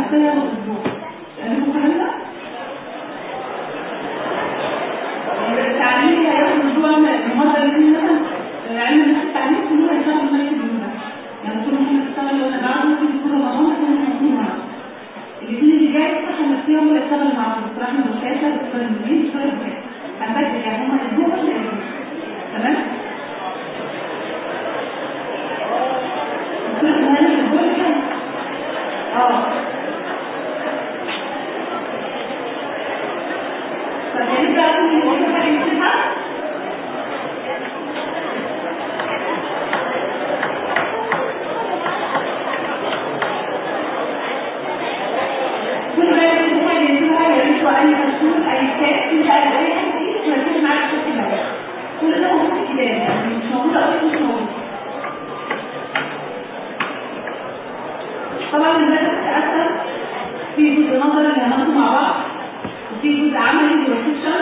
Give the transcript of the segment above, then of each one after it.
السنه ياخد اسبوع لانكم الكلام ده التعليم هياخد اسبوع المره اللي مثلا علم النفس التعليم كله هيشتغل في مركز اليوم يعني كل ما تشتغل وانا بعد ممكن يكون رمضان يكون موجود معانا الاثنين اللي جاي الصحه النفسيه هم اللي اشتغلوا مع الدكتور احمد وكاسه والدكتور المدير والدكتور البكاسه هنبدل يعني هم اسبوع ولا اسبوع تمام كل ما هذا الاسبوع كان اه فهنبدا كل وظيفه نمسكها كل ما يمسكها يمسكها يمسكها اي مسؤول اي كاتب مش عارف اي حاجه دي تركز معاك في الكلام كل ده موجود في الكتاب يعني مش موجود اصلا مش موجود طبعا المادة بتتقسم في جزء نظري اللي هناخده مع بعض وفي جزء عملي بروفيشن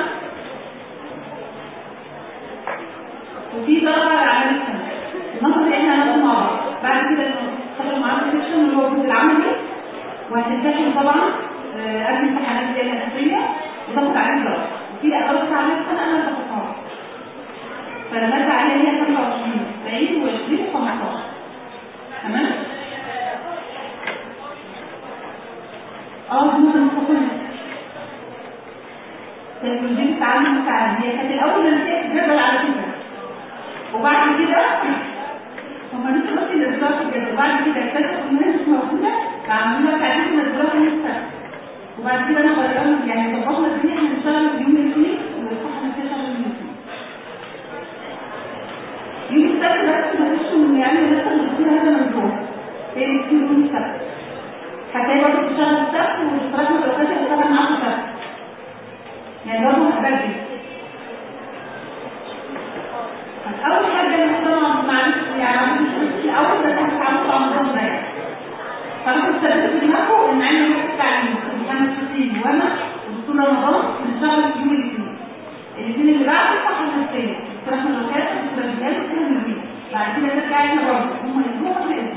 وفي درجة على عمل السنة النظري احنا هناخده مع بعض بعد كده نشتغل معاه بروفيشن اللي هو الجزء العملي وهتمتحن طبعا آه، قبل امتحانات زي الأساسية وتاخد عليه درجة وفي أدوات عمل السنة أنا باخدها فالمادة عليها هي 25 40 و20 و15 تمام؟ اه دول المستقلة تكنولوجيا التعلم والتعلم هي كانت الأول نتيجة جدول على كده وبعد كده هما لسه بس الإدارة كده وبعد كده اكتشفوا إن هي مش موجودة فعملوا لها تعديل من الإدارة لسه وبعد كده أنا غيرنا يعني ظبطنا الدنيا احنا نشتغل اليوم الاثنين والصحة نشتغل اليوم الاثنين يوم السبت بس مفيش يعني لسه الدكتور هذا ممنوع هي الاثنين يوم السبت هتلاقي برضه بتشتغل السبت والاشتراك الدراسات بتشتغل معاك السبت يعني برضه هتبدل أول حاجة طبعا معلش يعني مش الأول بس هتتعاملوا مع النظام ده يعني فأنا كنت ثبت في دماغكم إن عندي وقت التعليم محمد حسين وأنا والدكتور رمضان بنشتغل في يوم الاثنين الاثنين اللي بعد الصحة النفسية دكتور أحمد وكالة دكتور رجال دكتور المدير بعد كده نرجع لنا برضه هم أسبوع ولا أسبوع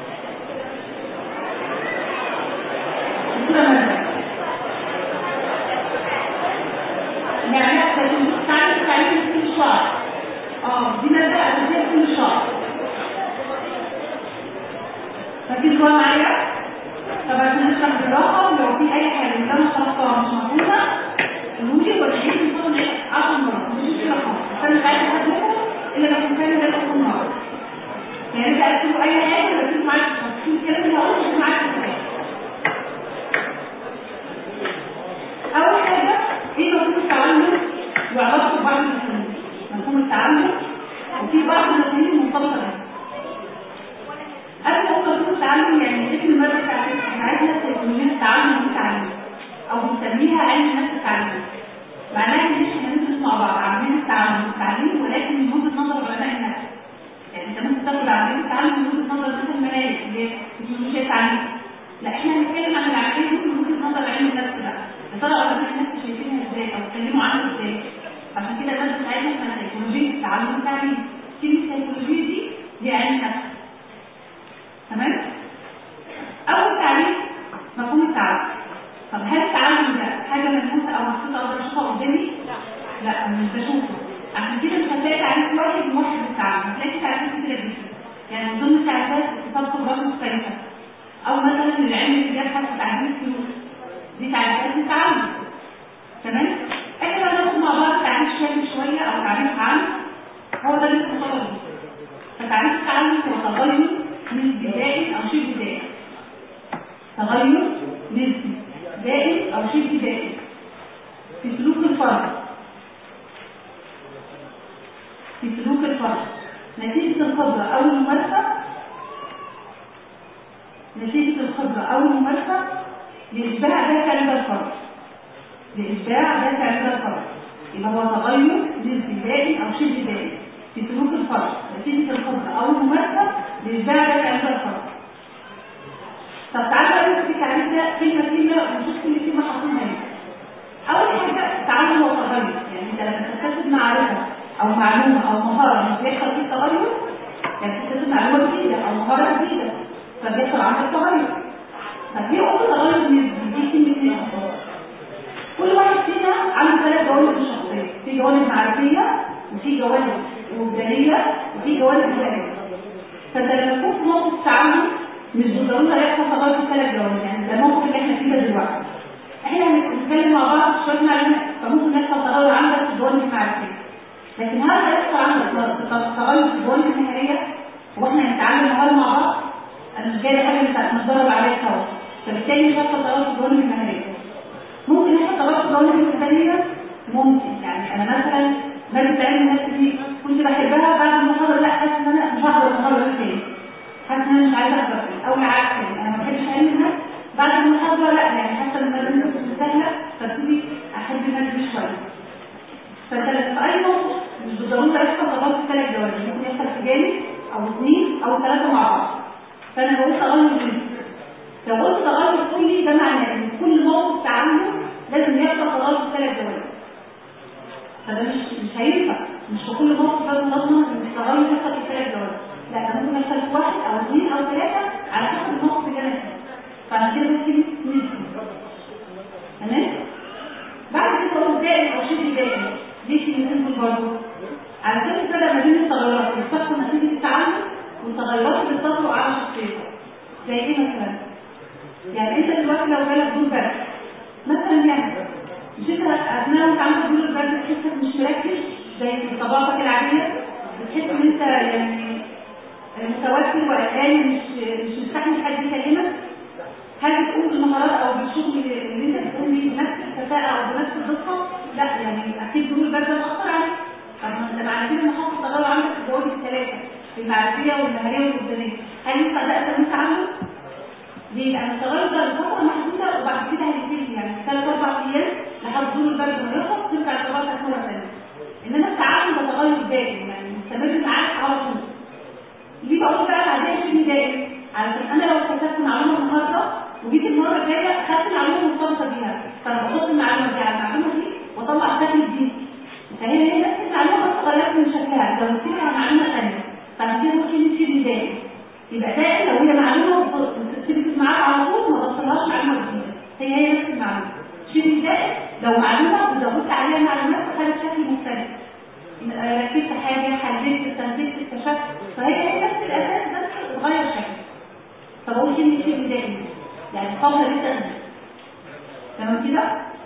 دكتورة مادة يعني تعرف تعرف كل شهر اه دي مادة أساسية كل شهر ركزوا معايا طبعا نشرح بالراحة ولو في أي حاجة اللي أنا شرحتها مش مفهومة قولولي ولا هي بتكون 10 مرات مش مشكلة خالص بس أنا مش عايزة حد منكم إلا لو كان فاهم ده أول مرة يعني إذا أكتبوا أي حاجة ركزوا معايا في التفصيل الكلام اللي هقوله ركزوا معايا في الكلام أول حاجة إيه مفهوم التعلم وعلاقته ببعض المفاهيم مفهوم التعلم وفي بعض المفاهيم مرتبطة بها قبل ما أقول مفهوم التعلم يعني اسم المادة بتاعتنا تكنولوجيا التعلم والتعليم أو بنسميها علم النفس التعليمي معناها إن إحنا ندرس مع بعض عاملين التعلم والتعليم ولكن من وجهة نظر علماء النفس يعني أنت ممكن تاخد عاملين التعلم من وجهة نظر مثلا المناهج اللي هي تكنولوجيا التعليم لا إحنا هنتكلم عن العاملين دول من وجهة نظر علم النفس بقى يا ترى علماء النفس شايفينها إزاي أو اتكلموا عنها إزاي عشان كده الناس بتاعتنا اسمها سيكولوجية التعلم والتعليم كلمة سيكولوجية دي دي علم نفس تمام؟ أول تعريف مفهوم التعلم طب هل التعلم ده حاجة ملموسة أو محطوطة أقدر أشوفها قدامي؟ لا مش بشوفه عشان كده مش هتلاقي تعريف واحد موحد للتعلم هتلاقي تعريفات كتيرة جدا يعني من ضمن التعريفات اتصال خبرات مختلفة أو مثلا العلم اللي بيبحث في تعديل السلوك دي تعريفات للتعلم تمام؟ احنا هناخد مع بعض تعريف شامل شوية أو تعريف عام هو ده اللي اتصال فتعريف التعلم هو تغير نسبي دائم أو شبه دائم تغير نسبي دائم أو شبه دائم في سلوك الفرد في سلوك الفرد نتيجة الخبرة أو الممارسة نتيجة الخبرة أو الممارسة لإشباع ذات عند الفرد لإشباع ذات عند الفرد يبقى هو تغير نسبي دائم أو شبه دائم في سلوك الفرد نتيجة الخبرة أو الممارسة لإشباع ذات عند الفرد طب تعالى نمسك التعريف ده كلمة كلمة ونشوف كل كلمة حاطينها ايه. أول حاجة التعلم هو تغير يعني أنت لما تكتسب معرفة أو معلومة أو مهارة مش بيحصل فيه تغير يعني تكتسب معلومة جديدة أو مهارة جديدة فبيحصل عندك تغير ففي عمر تغير فبالتالي مش هيحصل تغير في الجوانب المهنيه ممكن يحصل تغير في الجوانب الانسانيه ممكن يعني انا مثلا ماده علم النفس دي كنت بحبها بعد المحاضره لا حاسه ان انا مش هحضر المحاضره دي تاني حاسه ان انا مش عايزه احضر تاني او العكس يعني انا ما بحبش علم النفس بعد المحاضره لا يعني حاسه ان الماده دي سهله فابتدي احب الماده دي شويه فانت في اي موقف مش بالضروره يحصل تغير في ثلاث جوانب ممكن يحصل في جانب او اثنين او ثلاثه مع بعض فانا بقول تغير كلي لو قلت تغير كلي ده معناه ان كل موقف تعامله لازم يحصل تغير في ثلاث جوانب فده مش مش هينفع مش في كل موقف لازم نضمن ان التغير يحصل في ثلاث جوانب لا ده ممكن يحصل في واحد او اثنين او ثلاثه على حسب الموقف اللي انا فيه فعشان كده بس نسبي تمام بعد كده هو دائم او شبه دائم ليه في نسبه برضه على سبيل المثال ما بين التغيرات اللي بتحصل نتيجه التعامل والتغيرات اللي بتطرق على شخصيتك زي ايه مثلا؟ يعني انت دلوقتي لو جالك دور برد مثلا يعني مش انت اثناء ما انت عندك دور البرد تحسك مش مركز زي طباعتك العاديه بتحس ان انت يعني متوتر وقلقان مش مش مستحمل حد يكلمك هل بتقوم بالمهارات او بالشغل اللي انت بتقوم بيه بنفس الكفاءه او بنفس الدقه؟ لا يعني اكيد دور البرد مأثر عليك طب ما انت معنى كده محافظ التغير عندك في الجوانب الثلاثه المعرفيه والمهاريه والوجدانيه هل ينفع ده انت عنه؟ ليه؟ لان التغير ده لفتره محدوده وبعد كده هيبتدي يعني ثلاث اربع ايام لحد دور البرد ما يخلص ترجع التغير مره ثانيه انما التعامل ده تغير دائم يعني مستمر معاك على طول ليه بقول بقى بعدين شيء دائم علشان انا لو اكتسبت معلومه النهارده وجيت المره الجايه خدت معلومه مرتبطه بيها فانا بحط المعلومه دي على المعلومه دي واطلع شكل جديد فهي هي نفس المعلومه بس غيرت من شكلها لو نسيت على معلومه ثانيه فعشان كده ممكن يصير دائم يبقى دائم لو هي معلومه بتثبت معاك على طول ما بوصلهاش معلومه جديده هي هي نفس المعلومه شيء دائم لو معلومه وزودت عليها معلومات فخدت شكل مختلف ركبت حاجه حليت استنتجت اكتشفت فهي هي نفس الاساس بس اتغير شكل فبقول كلمه شيء دائم يعني قبل لسه تمام كده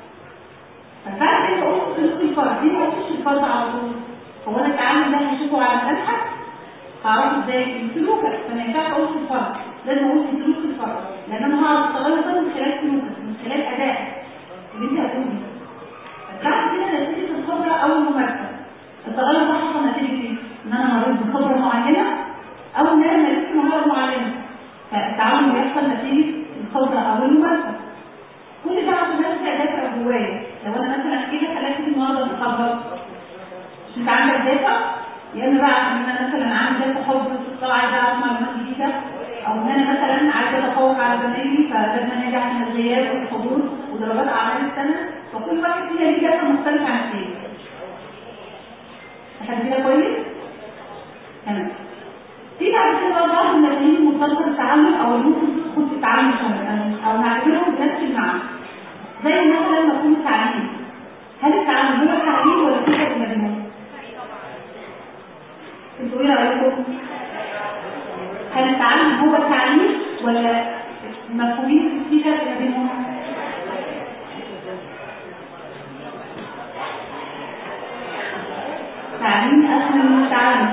ففعلا انت قلت سلوك الفرد ليه ما قلتش الفرد على طول هو انا التعامل ده هشوفه على المبحث هعرفه ازاي من سلوكك فما ينفعش اقول في الفرد لازم اقول في سلوك الفرد لان انا هعرف اشتغل ده من خلال سلوكك من خلال ادائك اللي انت هتقوله بعد كده نتيجه الخبره او الممارسه التغير ده حصل نتيجه ايه؟ ان انا مريت بخبره معينه او ان انا مارست مهاره معينه فالتعامل بيحصل نتيجه الخبره او الممارسه كل ده عشان نفس دافع جوايا لو انا مثلا كده خليت النهارده بتخبط مش انت عندك دافع يا اما بقى عشان انا مثلا عندي دافع حب واستطلاع عايزه اعرف معلومات جديده او ان انا مثلا عايزه اتفوق على زمايلي فلازم انجح من الغياب والحضور ودرجات اعمال السنه فكل واحد فينا ليه دافع مختلف عن الثاني لحد كده كويس؟ تمام في بعد كده بقى بعض المفاهيم المرتبطه بالتعلم او اللي ممكن تدخل في التعلم كمان او نعتبرهم بنفس المعنى زي مثلا مفهوم التعليم هل التعلم هو التعليم ولا في فرق ما بينهم؟ انتوا ايه رايكم؟ هل التعلم هو التعليم ولا مفهومين في فرق ما بينهم؟ تعليم اسهل من التعلم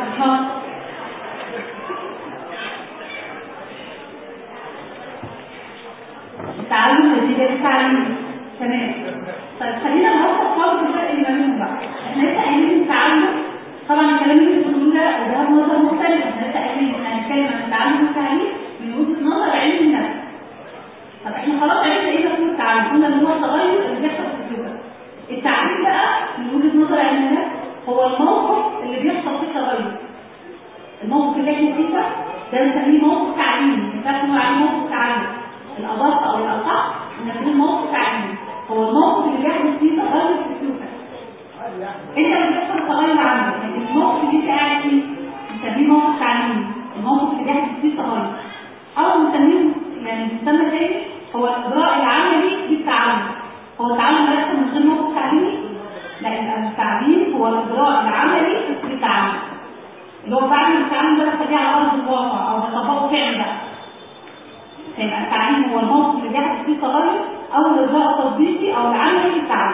التعلم نتيجة التعليم تمام طيب خلينا نوصف خالص الفرق اللي ما بينهم بقى احنا لسه قايلين التعلم طبعا الكلام اللي بتقولوه ده وجهات نظر مختلفة احنا لسه قايلين احنا هنتكلم عن التعلم والتعليم من وجهة نظر علم النفس طب احنا خلاص عرفنا ايه مفهوم التعلم قلنا ان هو التغير اللي بيحصل في الجوع التعليم بقى من وجهة نظر علم النفس هو الموقف اللي بيحصل فيه تغير الموقف اللي احنا فيه ده ده بنسميه موقف تعليمي ما ينفعش نقول عليه موقف تعلم الأضافة أو الأصح إن يكون موقف تعليمي هو الموقف اللي بيحدث فيه تغير في سلوكك أنت اللي بيحصل تغير عندك لكن الموقف اللي أنت قاعد فيه بنسميه موقف تعليمي الموقف اللي بيحدث فيه تغير أو بنسميه يعني بنسمى تاني هو الإجراء العملي للتعلم هو التعلم بيحصل من غير موقف تعليمي لأن التعليم هو الإجراء العملي للتعلم اللي هو فعلا التعلم ده بخليه على أرض الواقع أو بطبقه فعل بقى هيبقى التعليم هو الموقف اللي بيحدث فيه تغير او الارجاء التطبيقي او العملي للتعلم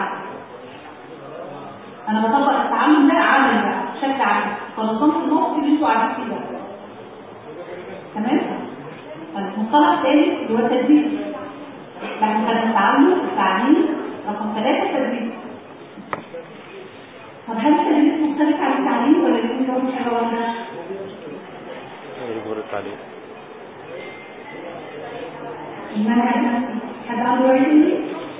انا بطبق التعلم ده عملي بقى بشكل عملي فنظمت الموقف اللي انتوا قاعدين فيه ده تمام المصطلح الثالث اللي هو التدريب يعني خدنا التعلم التعليم رقم ثلاثة التدريس طب هل التدريس مختلف عن التعليم ولا يكون له حاجة واحدة؟ جمهور التعليم المنهج نفسه حد عنده رأي تاني؟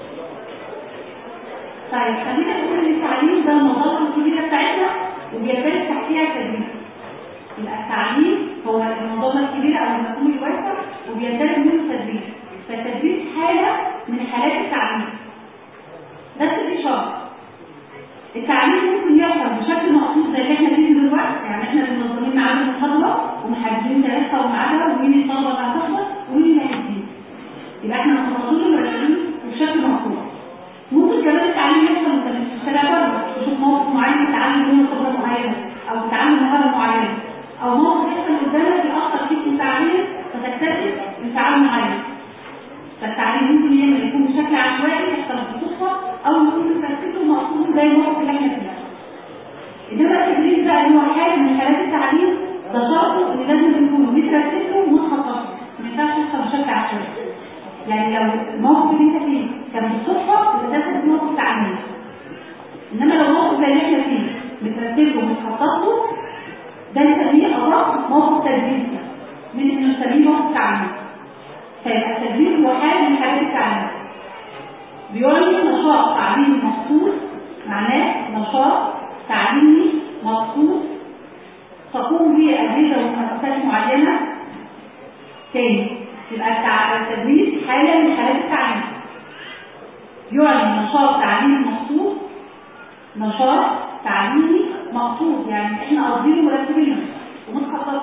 طيب خلينا نقول ان التعليم ده المنظمة الكبيرة بتاعتنا وبيندرج تحتيها التدريس يبقى التعليم هو المنظمة الكبيرة او المفهوم الواسع وبيندرج منه التدريس فالتدريس حالة من حالات التعليم بس في شرط التعليم ممكن يحصل بشكل مخصوص زي اللي احنا فيه دلوقتي يعني احنا منظمين ميعاد المحاضرة ومحددين تاريخها وميعادها ومين الطلبة اللي هتحضر ومين اللي هيدين يبقى احنا مخططين مرتبين بشكل مخصوص ممكن كمان التعليم يحصل انت مش في الشارع بره تشوف موقف معين تتعلم منه خبره معينه او تتعلم مهاره معينه او موقف يحصل قدامك يأثر فيك انفعاليا فتكتسب انفعال معين فالتعليم ممكن يعمل يكون بشكل عشوائي يحصل بالصدفه او ممكن تركيزه مقصود زي الموقف اللي احنا فيه انما التدريس بقى اللي هو حاجه من حالات التعليم ده شرطه ان لازم يكون مترتب له ومتخطط ما ينفعش يحصل بشكل عشوائي يعني لو الموقف اللي انت فيه كان بالصدفه يبقى ده موقف تعليمي انما لو موقف زي اللي احنا فيه مترتب له ومتخطط له ده نسميه ادق موقف تدريسي من انه نسميه موقف تعليمي فيبقى التدريس هو حاله من حالات التعليم بيعني نشاط تعليمي مخصوص معناه نشاط تعليمي مخصوص تقوم به اجهزه ومؤسسات معينه تاني يبقى التدريس حاله من حالات التعليم يعني نشاط تعليمي مخصوص نشاط تعليمي مخصوص يعني احنا قاصدينه مرتبينه ومتخطط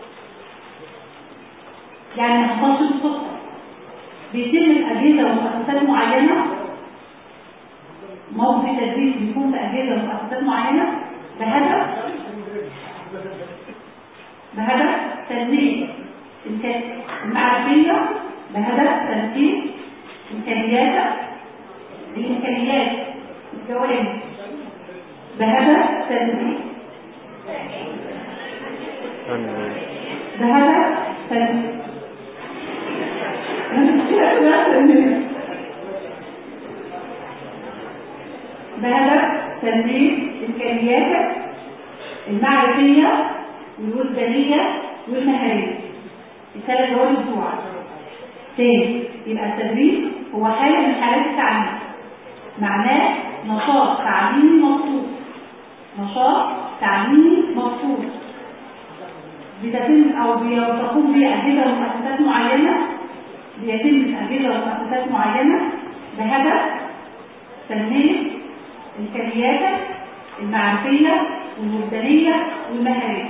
يعني ما حصلش بالصدفه بيتم الاجهزه ومؤسسات معينه موقف التدريس بيكون في اجهزه ومؤسسات معينه بهدف بهدف تنميه المعرفيه بهدف تنميه امكانيات الامكانيات الجوانب بهدف تنميه بهدف تنميه بهدف تنمية إمكانياتك المعرفية والوجدانية والمهارية الثلاث جوانب بتوعك تاني يبقى التدريس هو حالة من حالات التعليم معناه نشاط تعليمي مخصوص نشاط تعليمي مخصوص بتتم او بتقوم به اجهزه ومؤسسات معينه بيتم اجهزه ومؤسسات معينه بهدف تنميه امكانياتك المعرفيه والوجدانيه والمهاريه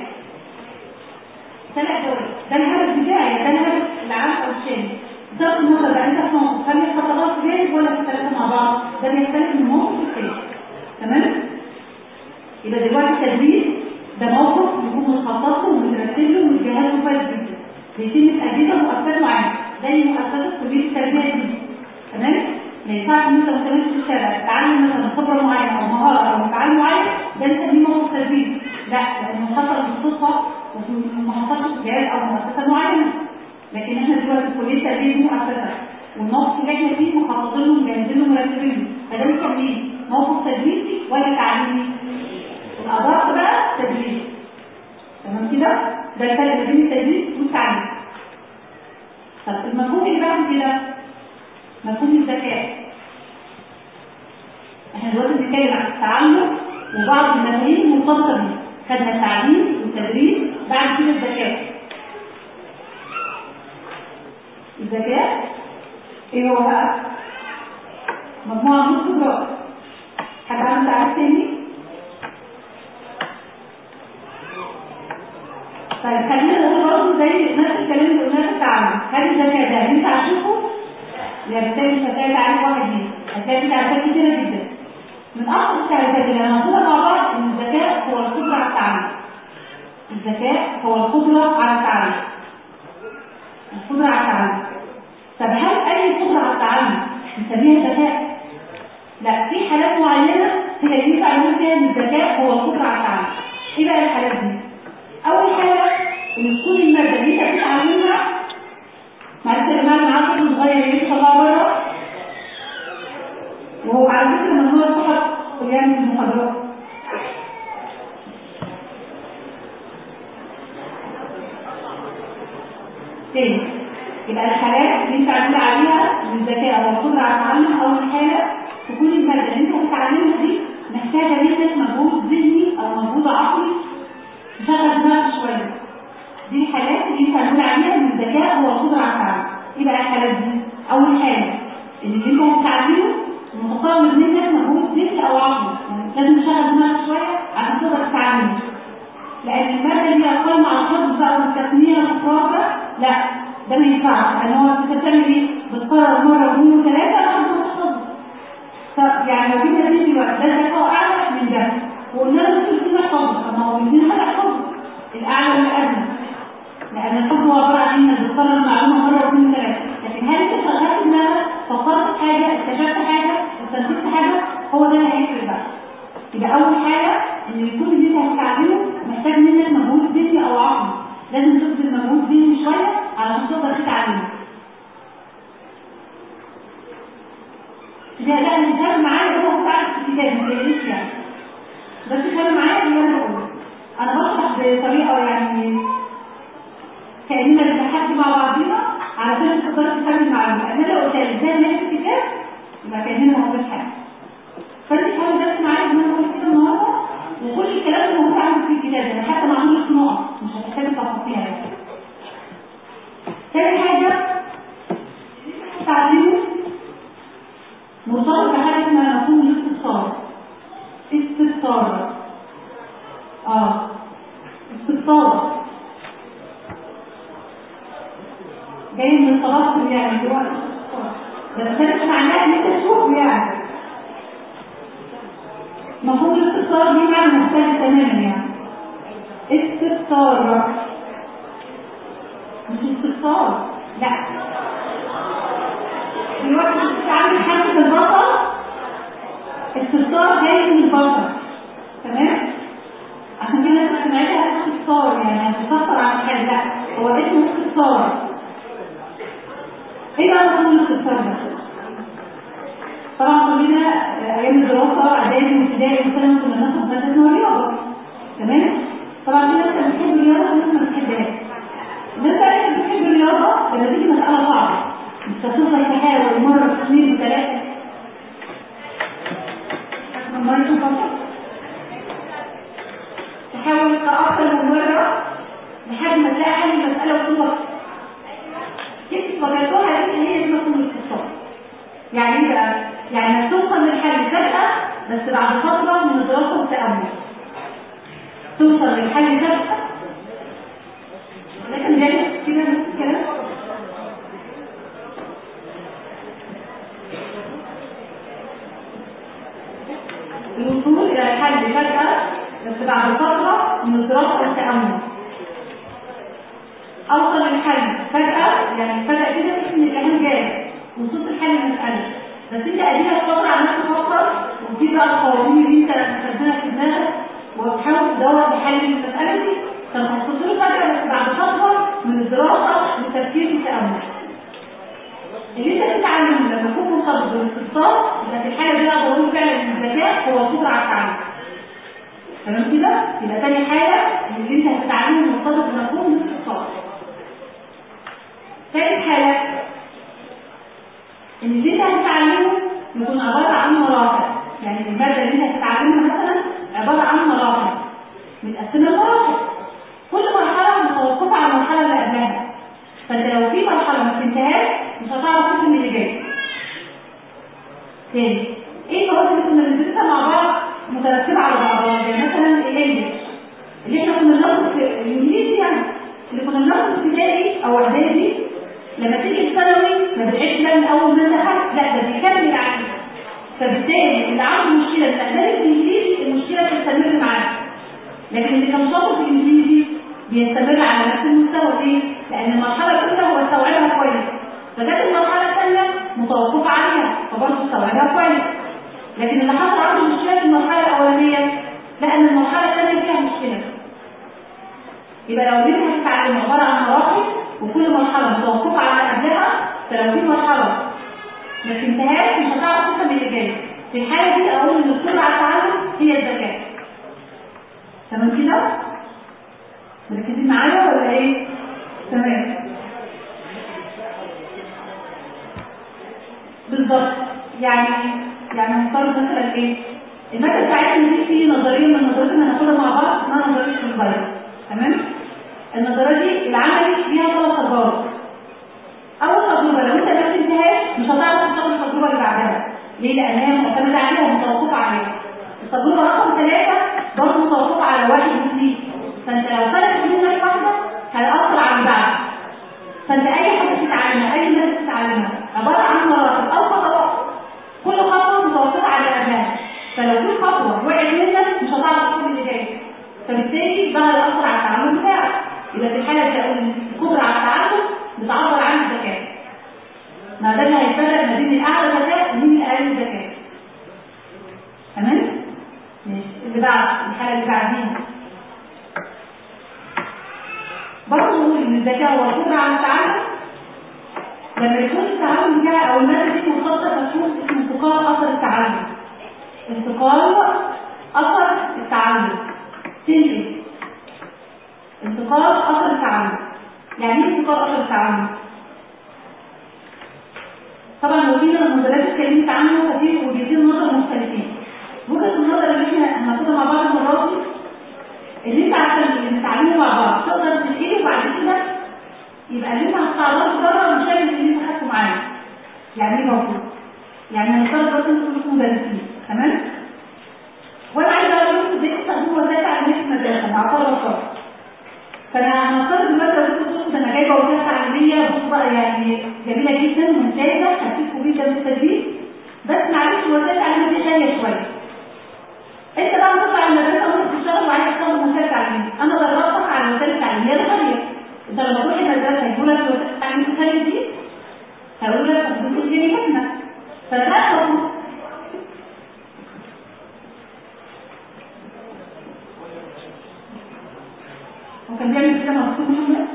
ثلاث دول ده الهدف بتاعي ده الهدف العام او الشامل بغض النظر بقى انت في موقف هل الخطوات جاهز ولا الثلاثه مع بعض ده بيختلف من موقف للتاني تمام يبقى دلوقتي التدريس ده موقف يكون متخطط له ومترتب له ومتجهز له كويس جدا بيتم تأجيزه مؤسسات معينه زي مؤسسه كليه التربيه دي تمام ما ينفعش ان انت مستمر في الشارع تتعلم مثلا خبره معينه او مهاره او تعلم معين ده نسميه موقف تدريس لا لانه حصل بالصدفه وما حصلش في جهاز او مؤسسه معينه لكن احنا دلوقتي في كليه التربيه دي مؤسسه والموقف اللي احنا فيه مخططين له مجهزين له مرتبين له فده بنسميه موقف تدريسي ولا تعليمي؟ الأدق بقى تدريس تمام كده ده الفرق بين التدريس والتعليم طب المفهوم اللي بعد كده مفهوم الذكاء احنا دلوقتي بنتكلم عن التعلم وبعض المفاهيم المرتبطه بيه خدنا التعليم والتدريس بعد كده الذكاء الذكاء ايه هو بقى مجموعه من القدرات حد عنده تعريف تاني طيب خلينا نقول برضه زي نفس الكلام اللي قلناه في التعلم هل الذكاء ده ينفع اشوفه؟ لا بالتالي مش هتلاقي تعريف واحد ليه هتلاقي تعريفات كتيره جدا من اصل التعريفات اللي هناخدها مع بعض ان الذكاء هو القدره على التعلم الذكاء هو القدره على التعلم القدره على التعلم طب هل اي قدره على التعلم نسميها ذكاء؟ لا في حالات معينه هي اللي ينفع نقول فيها ان الذكاء هو القدره على التعلم ايه بقى الحالات دي؟ اول حاجه ان تكون الماده اللي انت بتتعلمها معلش يا جماعه انا عارفه انه صغير يمشي طلع بره اول حاجه ان اللي انت هتتعلمه متطلب منك مجهود ذهني او عقلي يعني لازم تشغل دماغك شويه عشان تقدر تتعلمه لان الماده اللي هي قائمه على الحفظ بقى والتقنيه والتكرار لا ده ما ينفعش لان هو انت بتعمل ايه؟ بتكرر مره واثنين وثلاثه لحد ما تحفظ طب يعني لو جينا دي دلوقتي ده ذكاء اعلى من ده وقلنا له ممكن الاثنين يحفظوا طب ما هو الاثنين حاجه يحفظوا الاعلى والادنى لان الحفظ هو عباره عن انك بتكرر المعلومه مره واثنين وثلاثه لكن هل انت شغلت دماغك فكرت في حاجه اكتشفت حاجه استنتجت حاجه هو ده اللي هيفرق بقى يبقى اول حاجه ان يكون اللي انت هتتعلمه محتاج منك مجهود ذهني او عقلي لازم تبذل مجهود ذهني شويه علشان تقدر تتعلمه لا لا اللي فاهم معايا هو بتاع الكتاب ما تقلقش يعني بس فاهم معايا اللي انا بقوله انا بشرح بطريقه يعني كاننا بنحكي مع بعضينا علشان تقدر تفهم المعلومه انا لو قلت لك ازاي نكتب الكتاب يبقى كاننا ما قلتش حاجه فانت حاول بس معايا ان انا قلت كده النهارده وكل الكلام اللي موجود عندك في الكتاب انا حتى ما عندوش نقط مش هتحتاج تفاصيل يعني تاني حاجه تعليمه مرتبط بحاجه اسمها مفهوم الاستفسار استفسار اه استفسار جاي من التبصر يعني دلوقتي بس ده مش معناه ان انت تشوف يعني مفهوم الاستفسار دي معنى مختلف تماما يعني استفسار مش استفسار لا دلوقتي بتتعامل حاجه البصر استفسار جاي من البصر تمام عشان كده انت سمعتها استفسار يعني هتفسر عن حاجه لا هو اسمه استفسار ايه بقى مفهوم الاستفسار ده طبعا كلنا ايام الدراسه اعدادي وابتدائي وثانوي كنا بناخد ماده اسمها رياضه تمام طبعا في ناس بتحب الرياضه وناس ما بتحبهاش الناس اللي بتحب الرياضه لما تيجي مساله صعبه مش هتفضل تحاول مره واثنين وثلاثه مرة فقط تحاول اكثر من مره لحد ما تلاقي حل المساله وتوصل كيف فكرتوها دي هي اسمها الاتصال يعني ايه بقى؟ يعني توصل للحل فجأة بس بعد فترة من الدراسة والتأمل توصل للحل فجأة لكن جاي كده نفس الكلام الوصول إلى الحل فجأة بس بعد فترة من الدراسة والتأمل أوصل للحل فجأة يعني فجأة كده تحس إن الكلام جاي وصلت لحل المسألة بس انت اديها تفكر على نفسك تفكر وفي بقى القوانين اللي انت مخزنها في دماغك وتحاول تدور لحل المسألة دي فالمخصوصين فجأة بس بعد فترة من الدراسة والتفكير في التأمل اللي انت بتتعلم لما تكون مرتبط بالاستفسار يبقى في الحالة دي بقى ضروري فعلا ان الذكاء هو القدرة على التعلم تمام كده؟ يبقى تاني حاجة اللي انت هتتعلمه مرتبط بمفهوم الاستفسار ثالث حاجة ان اللي انت هتتعلمه يكون عبارة عن مراحل يعني المادة اللي انت هتتعلمها مثلا عبارة عن مراحل متقسمة لمراحل كل مرحلة متوقفة على المرحلة اللي قبلها فانت لو في مرحلة ما فهمتهاش مش هتعرف تفهم اللي جاي تاني ايه المواد اللي كنا بندرسها مع بعض مترتبة على بعضها زي مثلا الانجليش اللي احنا كنا بناخد في الانجليزي يعني اللي كنا بناخد في ابتدائي او اعدادي لما تيجي الثانوي ما بتعيش بقى من اول ما دخلت لا ده بيكمل عليك فبالتالي اللي عنده مشكله في اداء الانجليزي المشكله بتستمر معاه لكن اللي كان شاطر في الانجليزي بيستمر على نفس المستوى ليه؟ لان المرحله الاولى هو استوعبها كويس فجت المرحله الثانيه متوقفه عليها فبرضه استوعبها كويس لكن اللي حصل عنده مشكله في المرحله الاولانيه لان المرحله الثانيه فيها مشكله يبقى لو انت هتتعلم عباره عن مراحل وكل مرحلة متوقفة على قبلها فلو في مرحلة ما فهمتهاش مش هتعرف تفهم اللي جاي في الحالة دي أقول إن القدرة على التعلم هي الذكاء تمام كده؟ مركزين معايا ولا إيه؟ تمام بالظبط يعني يعني نفترض مثلا إيه؟ المادة بتاعتنا دي في نظرية من النظريات اللي هناخدها مع بعض اسمها نظرية الفيروس تمام؟ النظريه دي العملي فيها ثلاث تجارب اول تجربه لو انت ما فهمتهاش ليه؟ لان هي معتمده عليها ومتوقفه عليها التجربه رقم ثلاثه برضه متوقفه على واحد واثنين فانت لو خدت منك واحده هيأثر على اللي بعدها فانت اي حاجه تتعلمها اي ماده تتعلمها عباره عن مراتب او خطوات كل خطوه متوقفه على قبلها فلو في خطوه وقعت منك مش هتعرف تكون اللي جاي فبالتالي ده هيأثر على التعلم بتاعك يبقى في الحاله دي اقول ان القدره على التعلم بتعبر عن الذكاء ما ده اللي هيفرق ما بين الاعلى ذكاء ومين الاقل ذكاء تمام ماشي اللي بعد الحاله اللي بعديها برضه نقول ان الذكاء هو القدره على التعلم لما يكون التعلم بتاعي او الماده دي مرتبطه بمفهوم اسمه انتقال اثر التعلم انتقال اثر التعلم تنقل انتقال اثر التعلم يعني ايه انتقال اثر التعلم طبعا هو في المدرسات اتكلمت عنه ففي وجهتين نظر مختلفين وجهه النظر اللي احنا هناخدها مع بعض المره دي اللي انت عشان نتعلمه مع بعض تقدر تنقله وبعد كده يبقى اللي انت هتتعرضه بره مش اللي انت خدته معاك يعني ايه موجود يعني هنفترض دلوقتي انتوا كلكم مدرسين تمام وانا عايزه اقول لكم ازاي تستخدموا وسائل تعليميه في المدرسه مع طلبه الطلبه فانا هنفترض دلوقتي لو انتوا بصوا ده انا جايبه وسائل تعليميه بصوا بقى يعني جميله جدا ممتازه هتفيدكم جدا في التدريس بس معلش الوسائل التعليميه دي غاليه شويه انت بقى بتطلع المدرسه وانت بتشتغل وعايز تستخدم وسائل تعليميه انا دربتك على الوسائل التعليميه الغاليه انت لما تروح المدرسه يقول لك الوسائل التعليميه الغاليه دي هيقول لك هتدوس جنيهاتنا فلا وكان بيعمل كده مبسوط منه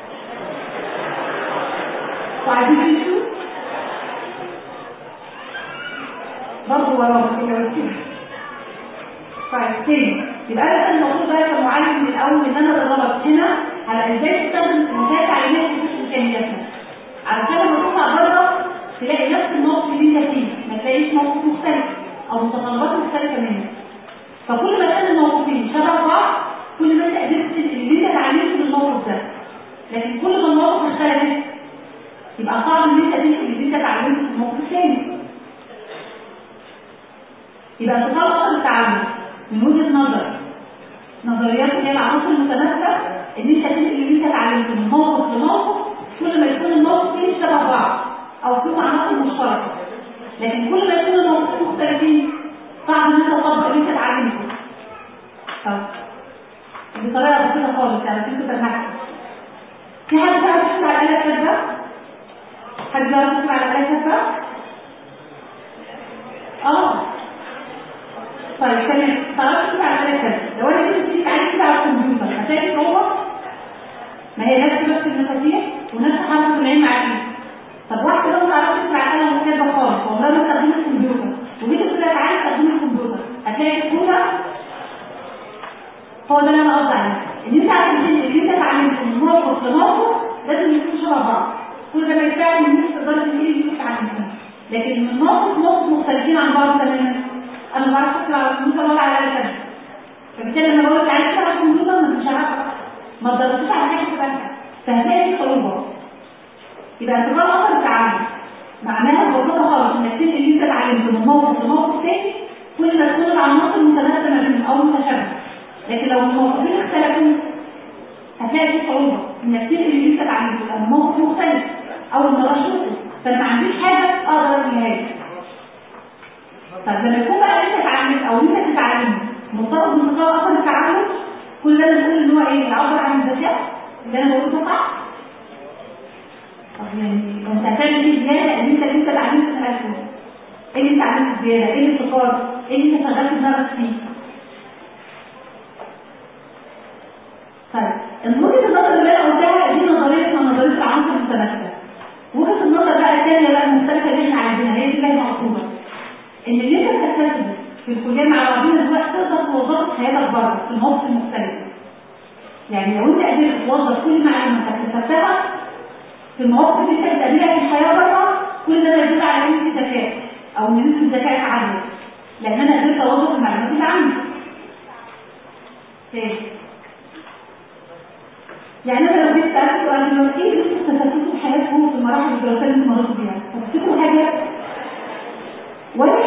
وعايزين يمشوا برضه وراه كده وكده طيب تاني يبقى انا كان المفروض بقى كمعلم من الاول ان انا ادربك هنا على ازاي تستخدم وسائل تعليميه في امكانياتنا علشان لما تطلع بره تلاقي نفس الموقف اللي انت فيه ما تلاقيش موقف مختلف او متطلبات مختلفه منك فكل ما كان الموقفين شبه بعض كل ما انت قدرت اللي انت اتعلمته من الموقف ده لكن كل ما الموقف اختلفت يبقى صعب ان انت تنقل اللي انت اتعلمته في الموقف الثاني يبقى انتقال اصل التعلم من وجهه نظر نظريات اللي هي العناصر المتماسكه ان انت تنقل اللي انت اتعلمته من موقف لموقف كل ما يكون الموقفين شبه بعض او فيهم عناصر مشتركه لكن كل ما يكون الموقفين مختلفين صعب ان انت تطبق اللي انت اتعلمته طب بطريقه بسيطه خالص يعني كنت بنحكي في حد بيعرف يكتب على الاله كاتبه حد بيعرف يكتب على الاله كاتبه اه طيب تمام تعرف تكتب على الاله كاتبه لو انا كنت بتيجي عايز كده على الكمبيوتر هتلاقي صعوبه ما هي نفس نفس المفاتيح ونفس حرف العين مع الايد طب واحده لو تعرفش تكتب على الاله كاتبه خالص والله ما استخدمت الكمبيوتر وجيت قلت لك عايز استخدم الكمبيوتر هتلاقي الكوره هو ده اللي انا قصدي عليه ان انت عشان اللي انت اتعلمته من موقف لموقف لازم يكونوا شبه بعض كل ده ما يساعد ان انت تقدر تنقلي اللي انت اتعلمته لكن من موقف موقف مختلفين عن بعض تماما انا ما بعرفش اكتب على الكمبيوتر ولا على الاله فبالتالي لما بقول لك عايز تكتب على الكمبيوتر ما انتش عارفه ما تدرسوش على حاجه ثانيه فهتلاقي في صعوبه يبقى انتقال اثر التعلم معناها ببساطه خالص انك تنقل اللي انت اتعلمته من موقف لموقف تاني كل ما تكون العناصر متناسبه ما بينهم او متشابهه لكن لو الموقفين اختلفوا هتلاقي في صعوبه انك تنقل اللي انت اتعلمته لان موقف مختلف او المره شفته فما عنديش حاجه اقدر انقلها لك طب لما يكون بقى انت اتعلمت او انت تتعلم مرتبط بانتقال اثر التعلم كل ده بنقول ان هو ايه يعبر عن الذكاء اللي انا بقوله صح طب يعني انت هتعمل ايه زياده ان انت انت اتعلمت في الاخر ايه اللي انت اتعلمت زياده ايه الابتكار ايه اللي انت شغلت دماغك فيه طيب وجهه النظر اللي انا قلتها دي نظريه اسمها نظريه العناصر المتماثله وجهه النظر بقى الثانيه بقى المختلفه اللي احنا عايزينها هي دي اللي هي مقصوده ان اللي انت بتكتسبه في الكليه مع بعضنا دلوقتي تقدر توظفه في حياتك بره في المواقف المختلفه يعني لو انت قدرت توظف كل معلومه اكتسبتها في المواقف اللي انت بتقابلها في الحياه بره كل ده يدل على ان انت ذكاء او ان انت ذكائك عالي لان انا قدرت اوظف المعلومات اللي عندي تاني يعني انا لو جيت سالت سؤال دلوقتي ايه اللي انتوا استفدتوه في حياتكم في المراحل الدراسيه اللي انتوا مريتوا بيها؟ هتفتكروا حاجه؟ ولا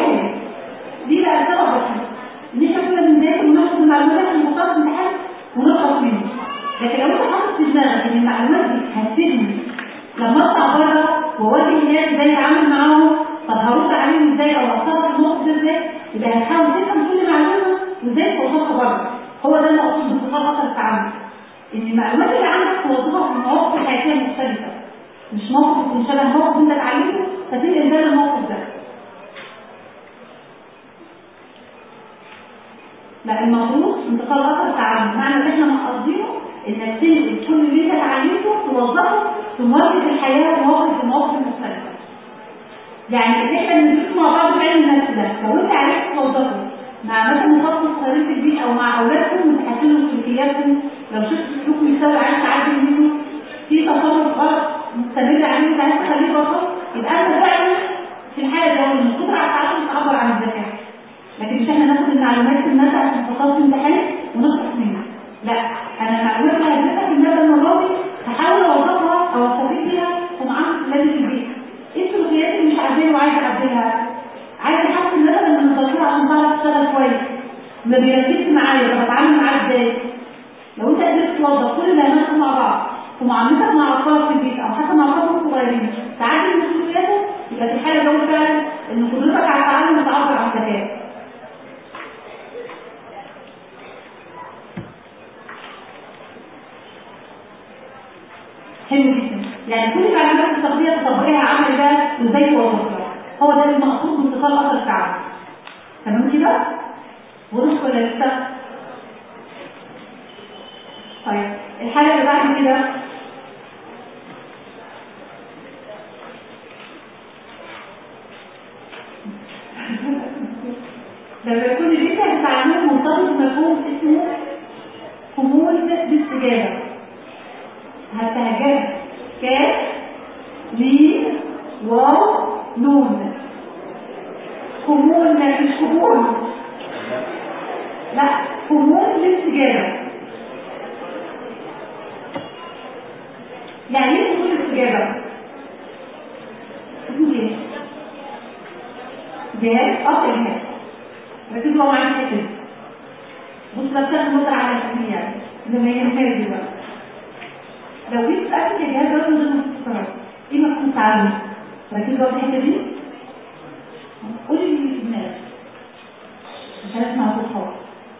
يعني ان احنا ندرس مع بعض علم النفس ده لو انت عرفت توظفه مع مثلا مخصص خريج البيت او مع اولادكم وتحسنوا سلوكياتكم لو شفت سلوك يساوي عايز تعدل منه في تصرف غلط مستمر عليه انت عايز تخليه بطل يبقى انت فعلا في الحاله دي من القدره على التعلم تعبر عن الذكاء لكن مش احنا ناخد المعلومات في الماده عشان خلاص امتحان ونسقط منها لا انا المعلومات اللي هدرسها في الماده المره دي هحاول اوظفها او استفيد بيها في معامله ولادي في البيت ايه السلوكيات اللي مش عاجباني وعايزه اعدلها عايزه احسن مثلا من الذاكره عشان تعرف تشتغل كويس ما بيركزش معايا طب اتعامل معاه ازاي لو انت قدرت توظف كل اللي هناخده مع بعض في معاملتك مع اطفالك في البيت او حتى مع اطفالك الصغيرين تعدل من سلوكياته يبقى في الحاله دول فعلا ان قدرتك على التعلم بتعبر عن ذكائك حلو جدا يعني كل معلومات التغذيه تطبقيها عمل ده وازاي توظفها هو ده المقصود من اتصال اثر التعلم تمام كده واضح ولا لسه طيب الحاجه اللي بعد كده لما يكون لسه هتتعلموا مرتبط بمفهوم اسمه خمول باستجابه هتهجر كاف ميم واو نون خمول ما فيش خمول لا خمول الاستجابة يعني ايه خمول الاستجابة؟ اسمه ايه؟ جهاز اه الجهاز ركزوا معايا في كده بص لا بتاخد نظرة على الاسمية يعني لما هي مخارج بقى لو جيت تأكد الجهاز ده من ضمن الاختصارات ايه مفهوم تعلم؟ ركزوا على الحته دي قولي لي في دماغك مش هسمع صوت خالص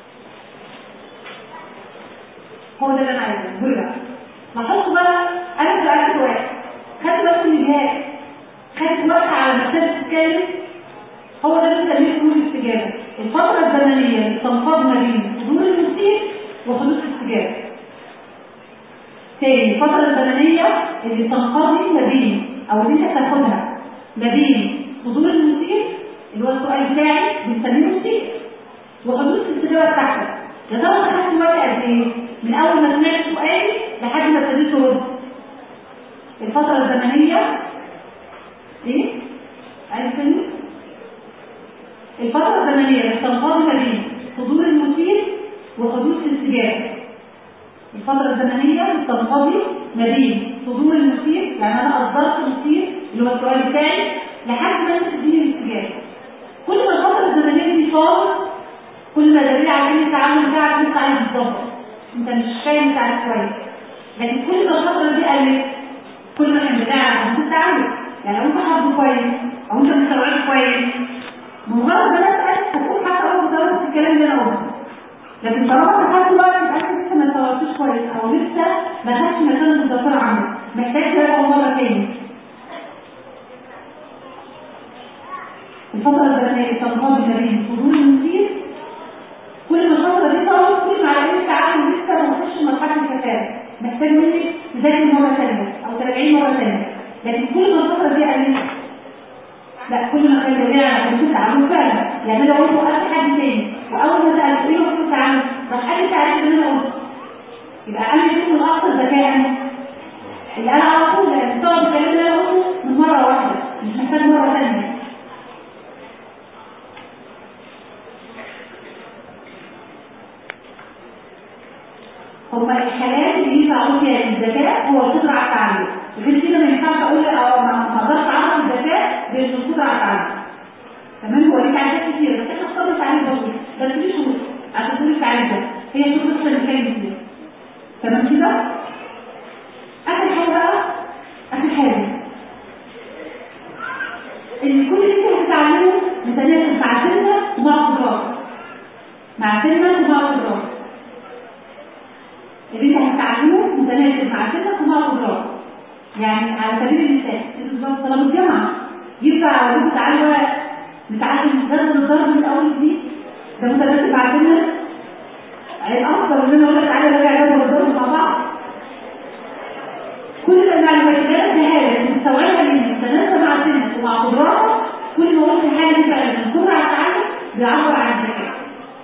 هو ده اللي انا عايزه قولي بقى لاحظوا بقى انا سالت واحد خدت بالك من الجهاز خدت وقت على ما تتكلم هو ده اللي بنسميه حدود الاستجابه الفتره الزمنيه اللي تنقض ما بين حضور المثير وحدوث الاستجابه تاني الفترة الزمنية اللي تنقضي ما بين أو اللي أنت تاخدها ما بين حضور المثير اللي هو السؤال بتاعي بنسميه مثير وحدوث الاستجابة بتاعتك يا ترى أنت خدت وقت قد إيه؟ من أول ما سمعت سؤالي لحد ما ابتديت ترد الفترة الزمنية إيه؟ عايز تاني؟ الفترة الزمنية اللي تنقضي ما بين حضور المثير وحدوث الاستجابة الفترة الزمنية تنقضي ما بين حضور المثير يعني انا اصدرت المثير اللي هو السؤال بتاعي لحد ما انت تديني الاستجابة كل ما الفترة الزمنية دي طالت كل ما دليل على ان التعامل بتاعك انت عايز تظبط انت مش فاهم انت عارف كويس لكن كل ما الفترة دي قلت كل ما كان بتاعك انت تتعامل يعني لو انت حافظه كويس او انت مستوعبه كويس مجرد ما انا اسال هتقول حتى اول مجرد الكلام اللي انا قلته لكن طالما دخلت بقى يبقى انت لسه ما استوعبتوش كويس او لسه ما خدتش مكان الذاكره عندك محتاج تراجعه مره تاني الفترة الزمنية تنقضي ما بين حضور المثير كل ما الفترة دي طالت كل ما على ان التعامل لسه ما وصلش لمرحلة الكفاءة محتاج منك تذاكري مرة ثانية او تراجعيه مرة ثانية لكن كل ما الفترة دي قلت لا كل ما كان دليل على حدوث التعامل فعلا يعني لو قلت وقفت حد تاني واول ما سالت ايه حدوث التعامل راح قال لي تعريف اللي انا قلته يبقى انا شفت الاكثر ذكاء اللي انا على طول استوعب الكلام اللي انا قلته من مره واحده مش محتاج مره ثانيه هما الحالات اللي ينفع اقول فيها الذكاء هو القدره على التعلم غير كده ما ينفعش اقول او ما اقدرش اعرف الذكاء غير القدره على التعلم تمام هو ليه تعريفات كتير بس احنا اخترنا تعريف بسيط بس في شروط عشان تقول التعريف ده هي شروط بس اللي كانت كتير تمام كده اخر حاجه بقى اخر حاجه ان كل اللي انت هتتعلمه متناسب مع سنك ومع قدراتك مع سنك ومع قدراتك اللي انت هتتعلمه متناسب مع سنك ومع قدراتك يعني على سبيل المثال بالظبط طلب الجامعه ينفع اقول لكم تعالوا نتعلم درس الضرب من اول جديد ده متناسب مع سنك الافضل ان انا اقول لك تعالى نراجع درس الضرب مع بعض كل المعلومات اللي انا اديها لك مستوعبها مني متناسبه مع سنك ومع قدراتك تلاقي فعلا القدره على التعلم بيعبر عن الذكاء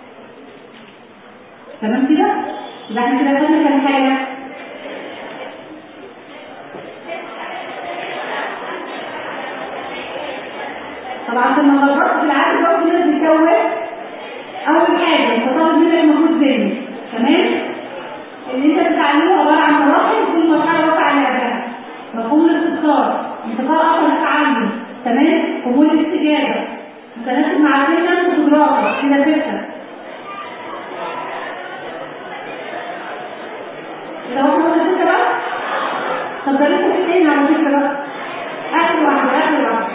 تمام كده؟ يبقى احنا كده خدنا كام حاجه؟ طبعا لما نظرت في العقل برضه الناس بتكون اول حاجه انت طالب منك مجهود ذهني تمام؟ اللي انت بتتعلمه عباره عن مراحل كل مرحله واقع على قدها مفهوم الاستفسار انتقال اصلا التعلم تمام؟ قبول الاستجابه متناسب مع سنك وقدراتك كده فكره كده هو كده فكره بقى؟ طب ده لسه في تاني على فكره بقى اخر واحده اخر واحده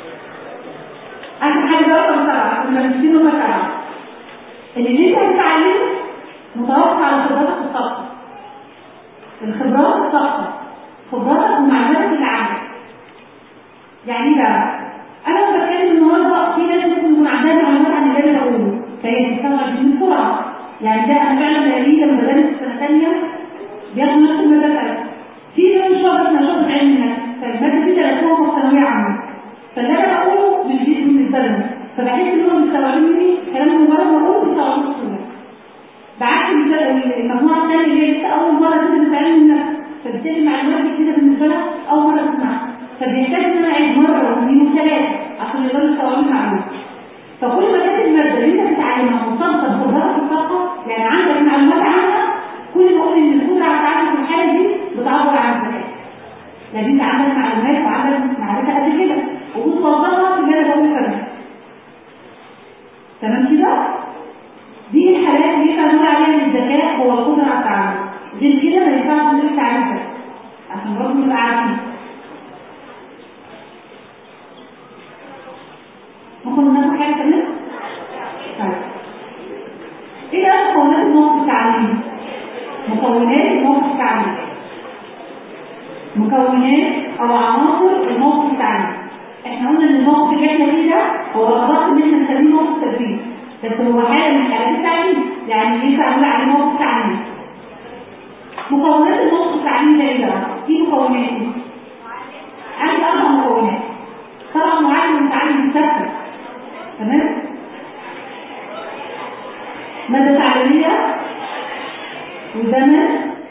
اخر حاجه بقى رقم سبعه كنا ماشيين هما سبعه اللي انت بتتعلمه متوقف على خبراتك السابقه الخبرات السابقه خبراتك ومعلوماتك اللي عندك يعني ايه بقى انا لما بتكلم النهارده في ناس ممكن يكون عندها معلومات عن اللي انا بقوله فهي بتستوعب دي بسرعه يعني ده انا فعلا بلاقيه لما بدرس في سنه ثانيه بياخد نفس المدرسه في ناس شاطر نشاط علمي نفس فالماده دي درسوها في ثانويه عامه فاللي انا بقوله مش جديد بالنسبه لهم فبحس انهم مستوعبين مني كلام مجرد ما اقوله بيستوعبوه بسهوله بعكس المجموعه الثانيه اللي هي لسه اول مره تدرس علم النفس فبالتالي المعلومات جديده بالنسبه لها اول مره تسمعها فبيحتاج ان انا اعيد مره واثنين وثلاثه عشان يقدروا يستوعبوا المعلومه فكل ما كانت الماده اللي انت بتتعلمها مرتبطه بخبراتك الطاقه يعني عندك معلومات عنها كل ما اقول ان القدره على التعامل في الحاله دي بتعبر عن الذكاء لان انت عندك معلومات وعندك معرفه قد كده وبتوظفها في اللي انا بقوله كمان تمام كده؟ دي الحالات اللي احنا بنقول عليها ان الذكاء هو القدره على التعامل غير كده ما ينفعش نقول تعريفها عشان برضه نبقى عارفين ممكن ناخد حاجه كمان؟ طيب ايه بقى مكونات الموقف التعليمي؟ مكونات الموقف التعليمي مكونات او عناصر الموقف التعليمي احنا قلنا ان الموقف اللي احنا فيه ده هو غلط ان احنا نسميه موقف تدريب بس هو حاله من حالات التعليم يعني ينفع نقول عليه موقف تعليمي مكونات الموقف التعليمي ده ايه بقى؟ ايه مكونات عندي اربع مكونات طبعا معلم المتعلم مستفد تمام مادة تعليمية وزمن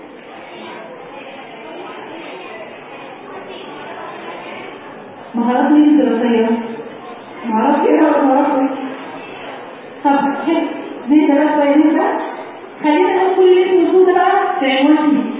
مهارات مين الدراسية مهارات ايه ولا مهارات ايه طب شوف دي دراسة ايه ده خلينا نقول كل اللي موجود بقى في عنوان دي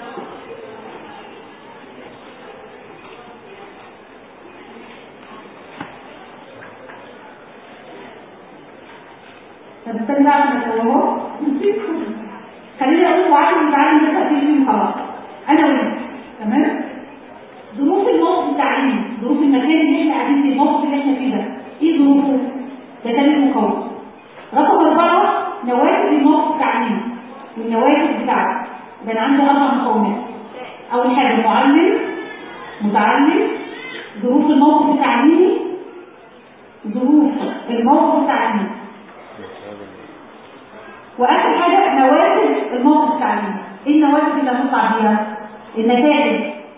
طب استنى بقى عشان اهو خلينا نقول معلم المتعلم ده تأثير فيه خلاص انا وانت تمام ظروف الموقف التعليمي ظروف المكان اللي احنا قاعدين فيه الموقف اللي احنا فيه ده ايه ظروفه ده ثالث مكون رقم اربعه نوافذ الموقف التعليمي والنوافذ بتاعته ده انا عندي اربع مكونات اول حاجه معلم متعلم ظروف الموقف التعليمي ظروف الموقف التعليمي واخر حاجه نوافذ الموقف التعليمي ايه النوافذ اللي هنطلع بيها النتائج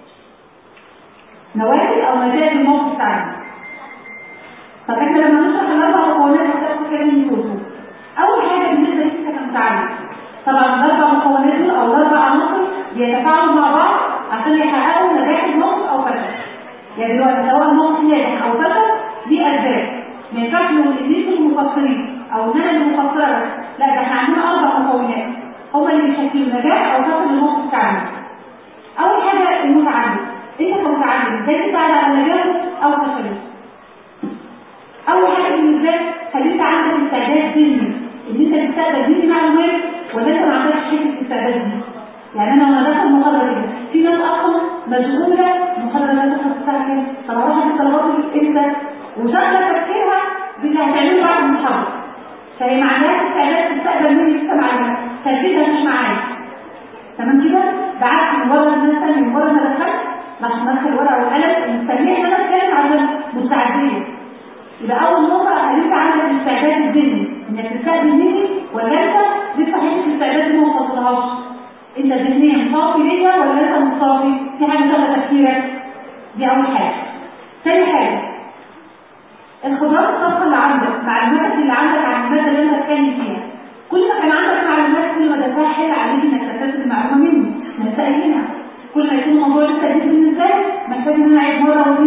نوافذ او نتائج الموقف التعليمي طب احنا لما نشرح الاربع مكونات هتاخد كام من اول حاجه بالنسبه لك كمتعلم طبعا الاربع مكونات دول او الاربع عناصر بيتفاعلوا مع بعض عشان يحققوا نجاح الموقف او فشل يعني دلوقتي سواء الموقف ناجح او فشل دي اسباب ما ينفعش نقول ان انتوا المقصرين او ان انا اللي مقصره لا ده احنا عندنا اربع مكونات هما اللي بيشكلوا نجاح او فشل الموقف التعليمي اول حاجه المتعلم انت كمتعلم ازاي تساعد على نجاحه او فشله اول حاجه بالنسبه لك هل انت عندك استعداد ذهني ان انت تستقبل دي معلومات ولا انت ما عندكش حته الاستعداد دي يعني انا وانا داخل المحاضره كده في ناس اصلا مشغوله المحاضره اللي هتخلص الساعه كام طب هروح اجيب طلبات امتى وشغله تفكيرها باللي هتعمله بعد المحاضره فهي ما عندهاش استعداد تستقبل مني لسه معلومات تركيزها مش معايا تمام كده بعكس مجرد ان انا ثاني مجرد ما دخلت راح ماسك الورقه والقلم مستنيه ان انا اتكلم عشان مستعديه يبقى اول نقطه هل انت عندك الاستعداد الذهني انك تستقبل مني ولا انت لسه حته الاستعداد دي ما وصلتلهاش انت ذهنيا صافي ليا ولا انت مش صافي في حاجه شغله تفكيرك دي اول حاجه ثاني حاجه الخبرات الخاصه اللي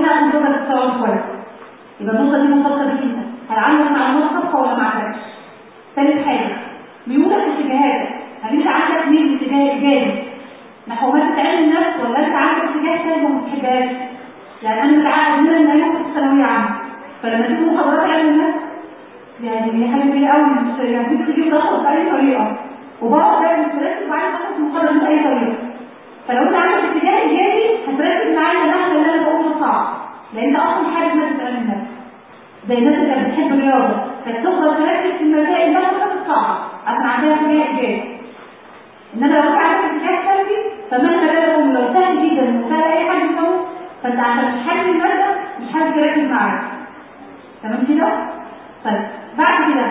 لها مجرد التواصل كويس يبقى النقطه دي مرتبطه بيك انت هل عندك معلومات خاصه ولا ما عندكش ثالث حاجه ميولك اتجاهاتك هل انت عندك ميل اتجاه ايجابي نحو مادة علم النفس ولا انت عندك اتجاه سلبي وما بتحبهاش يعني انا متعقد منها ان انا كنت في ثانويه عامه فلما تيجي محاضرات علم النفس يعني هي حاجه كبيره قوي مش يعني ممكن تجيب ضغط باي طريقه وبقعد دايما مركز وعايز اخد المحاضره دي باي طريقه فلو انت عندك اتجاه ايجابي هتركز معايا اللحظه اللي انا بقوله صعب لان انت اصلا حابب ماده علم النفس زي الناس اللي بتحب الرياضه فتفضل تركز في المسائل اللي انا صعبه عشان عندها اتجاه ايجابي انما لو انت عندك اتجاه سلبي فمهما كان لو سهل جدا وسهل اي حد يسوي فانت عشان تحل الماده مش حابب تركز معاك تمام كده؟ طيب بعد كده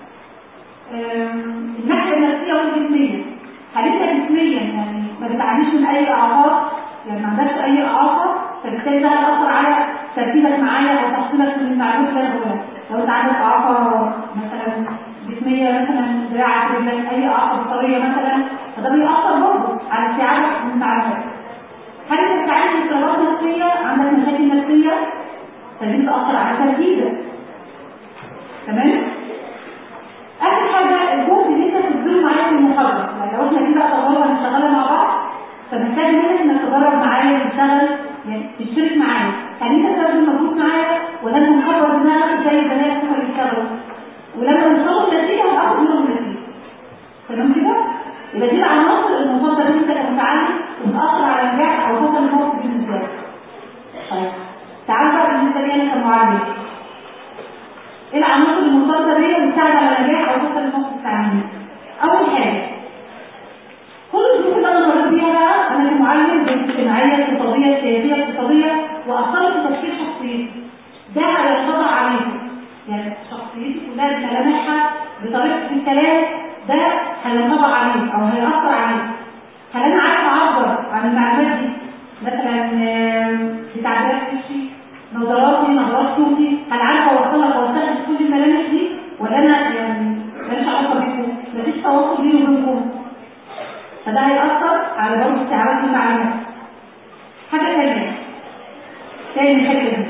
الناحيه النفسيه والجسميه هل انت جسميا يعني ما بتعانيش من اي اعاقات يعني ما عندكش اي اعاقه فبالتالي ده هيأثر على تركيزك معايا او تحصيلك من المعلومات اللي انا بقولها لو انت عندك اعاقه مثلا جسميه مثلا دراعك رجلك اي اعاقه بصريه مثلا فده بيأثر برضه على استيعابك من المعلومات هل انت بتعاني من اضطرابات نفسيه عندك مشاكل نفسيه فدي بتأثر على تركيزك تمام اخر حاجه الجهد اللي انت بتبذله معايا في المحاضره يعني لو احنا كده تجربه نشتغلها مع بعض فمحتاج منك انك تجرب معايا وتشتغل يعني تشترك معايا يعني انت تبذل مجهود معايا ولا انت محضر دماغك زي البنات هم اللي بيشتغلوا ولما نوصلوا النتيجه هتاخد منهم النتيجه تمام كده؟ يبقى دي العناصر المفضله اللي انت كمتعلم وتاثر على نجاح او توصل لموقف بالنسبه لك. طيب تعال بقى بالنسبه لي انا كمعلم ايه العناصر المرتبطه بيا اللي بتساعد على نجاح او توصل لموقف التعليمي؟ اول حاجه كل الظروف اللي انا مريت بيها بقى انا كمعلم الاجتماعيه الاقتصاديه السياسيه الاقتصاديه واثرت في تشكيل شخصيتي ده هينطبق عليكم يعني شخصيتي كلها بملامحها بطريقه الكلام ده هينطبق عليك او هيأثر عليك هل انا عارفه اعبر عن المعلومات دي مثلا بتعبيرات وشي نظراتي نظرات صوتي هل عارفه اوصلها واستخدم كل الملامح دي ولا انا يعني ماليش علاقه بيكم مفيش تواصل بيني وبينكم فده هيأثر على برضه استيعابات المعلومات حاجه ثانيه تاني حاجه دي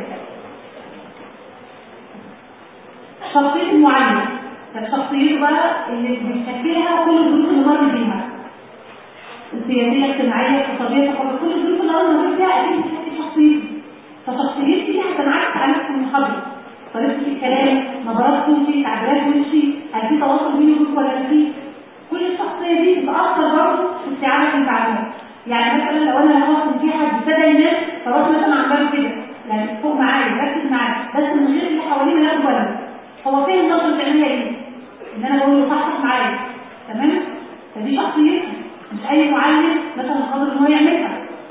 شخصيه المعلم شخصيته بقى اللي بيشكلها كل الظروف اللي مر بيها السياسيه الاجتماعيه الاقتصاديه كل الظروف اللي انا مريت بيها اكيد بتشكل شخصيتي فشخصيتي دي هتنعكس عليك في المحاضره طريقه الكلام نظرات صوتي تعبيرات وشي هل في تواصل بيني وبينك ولا مفيش كل الشخصيه دي بتاثر برضه في استيعابك المعلومات يعني مثلا لو انا لاحظت في حد ابتدى ينام فراس مثلا عمال كده يعني فوق معايا ركز معايا بس من غير اللي حواليه ما ياخد باله هو فين النظره العلميه دي ان انا بقول له صحصح معايا تمام فدي شخصيتي مش اي معلم مثلا قادر ان هو يعملها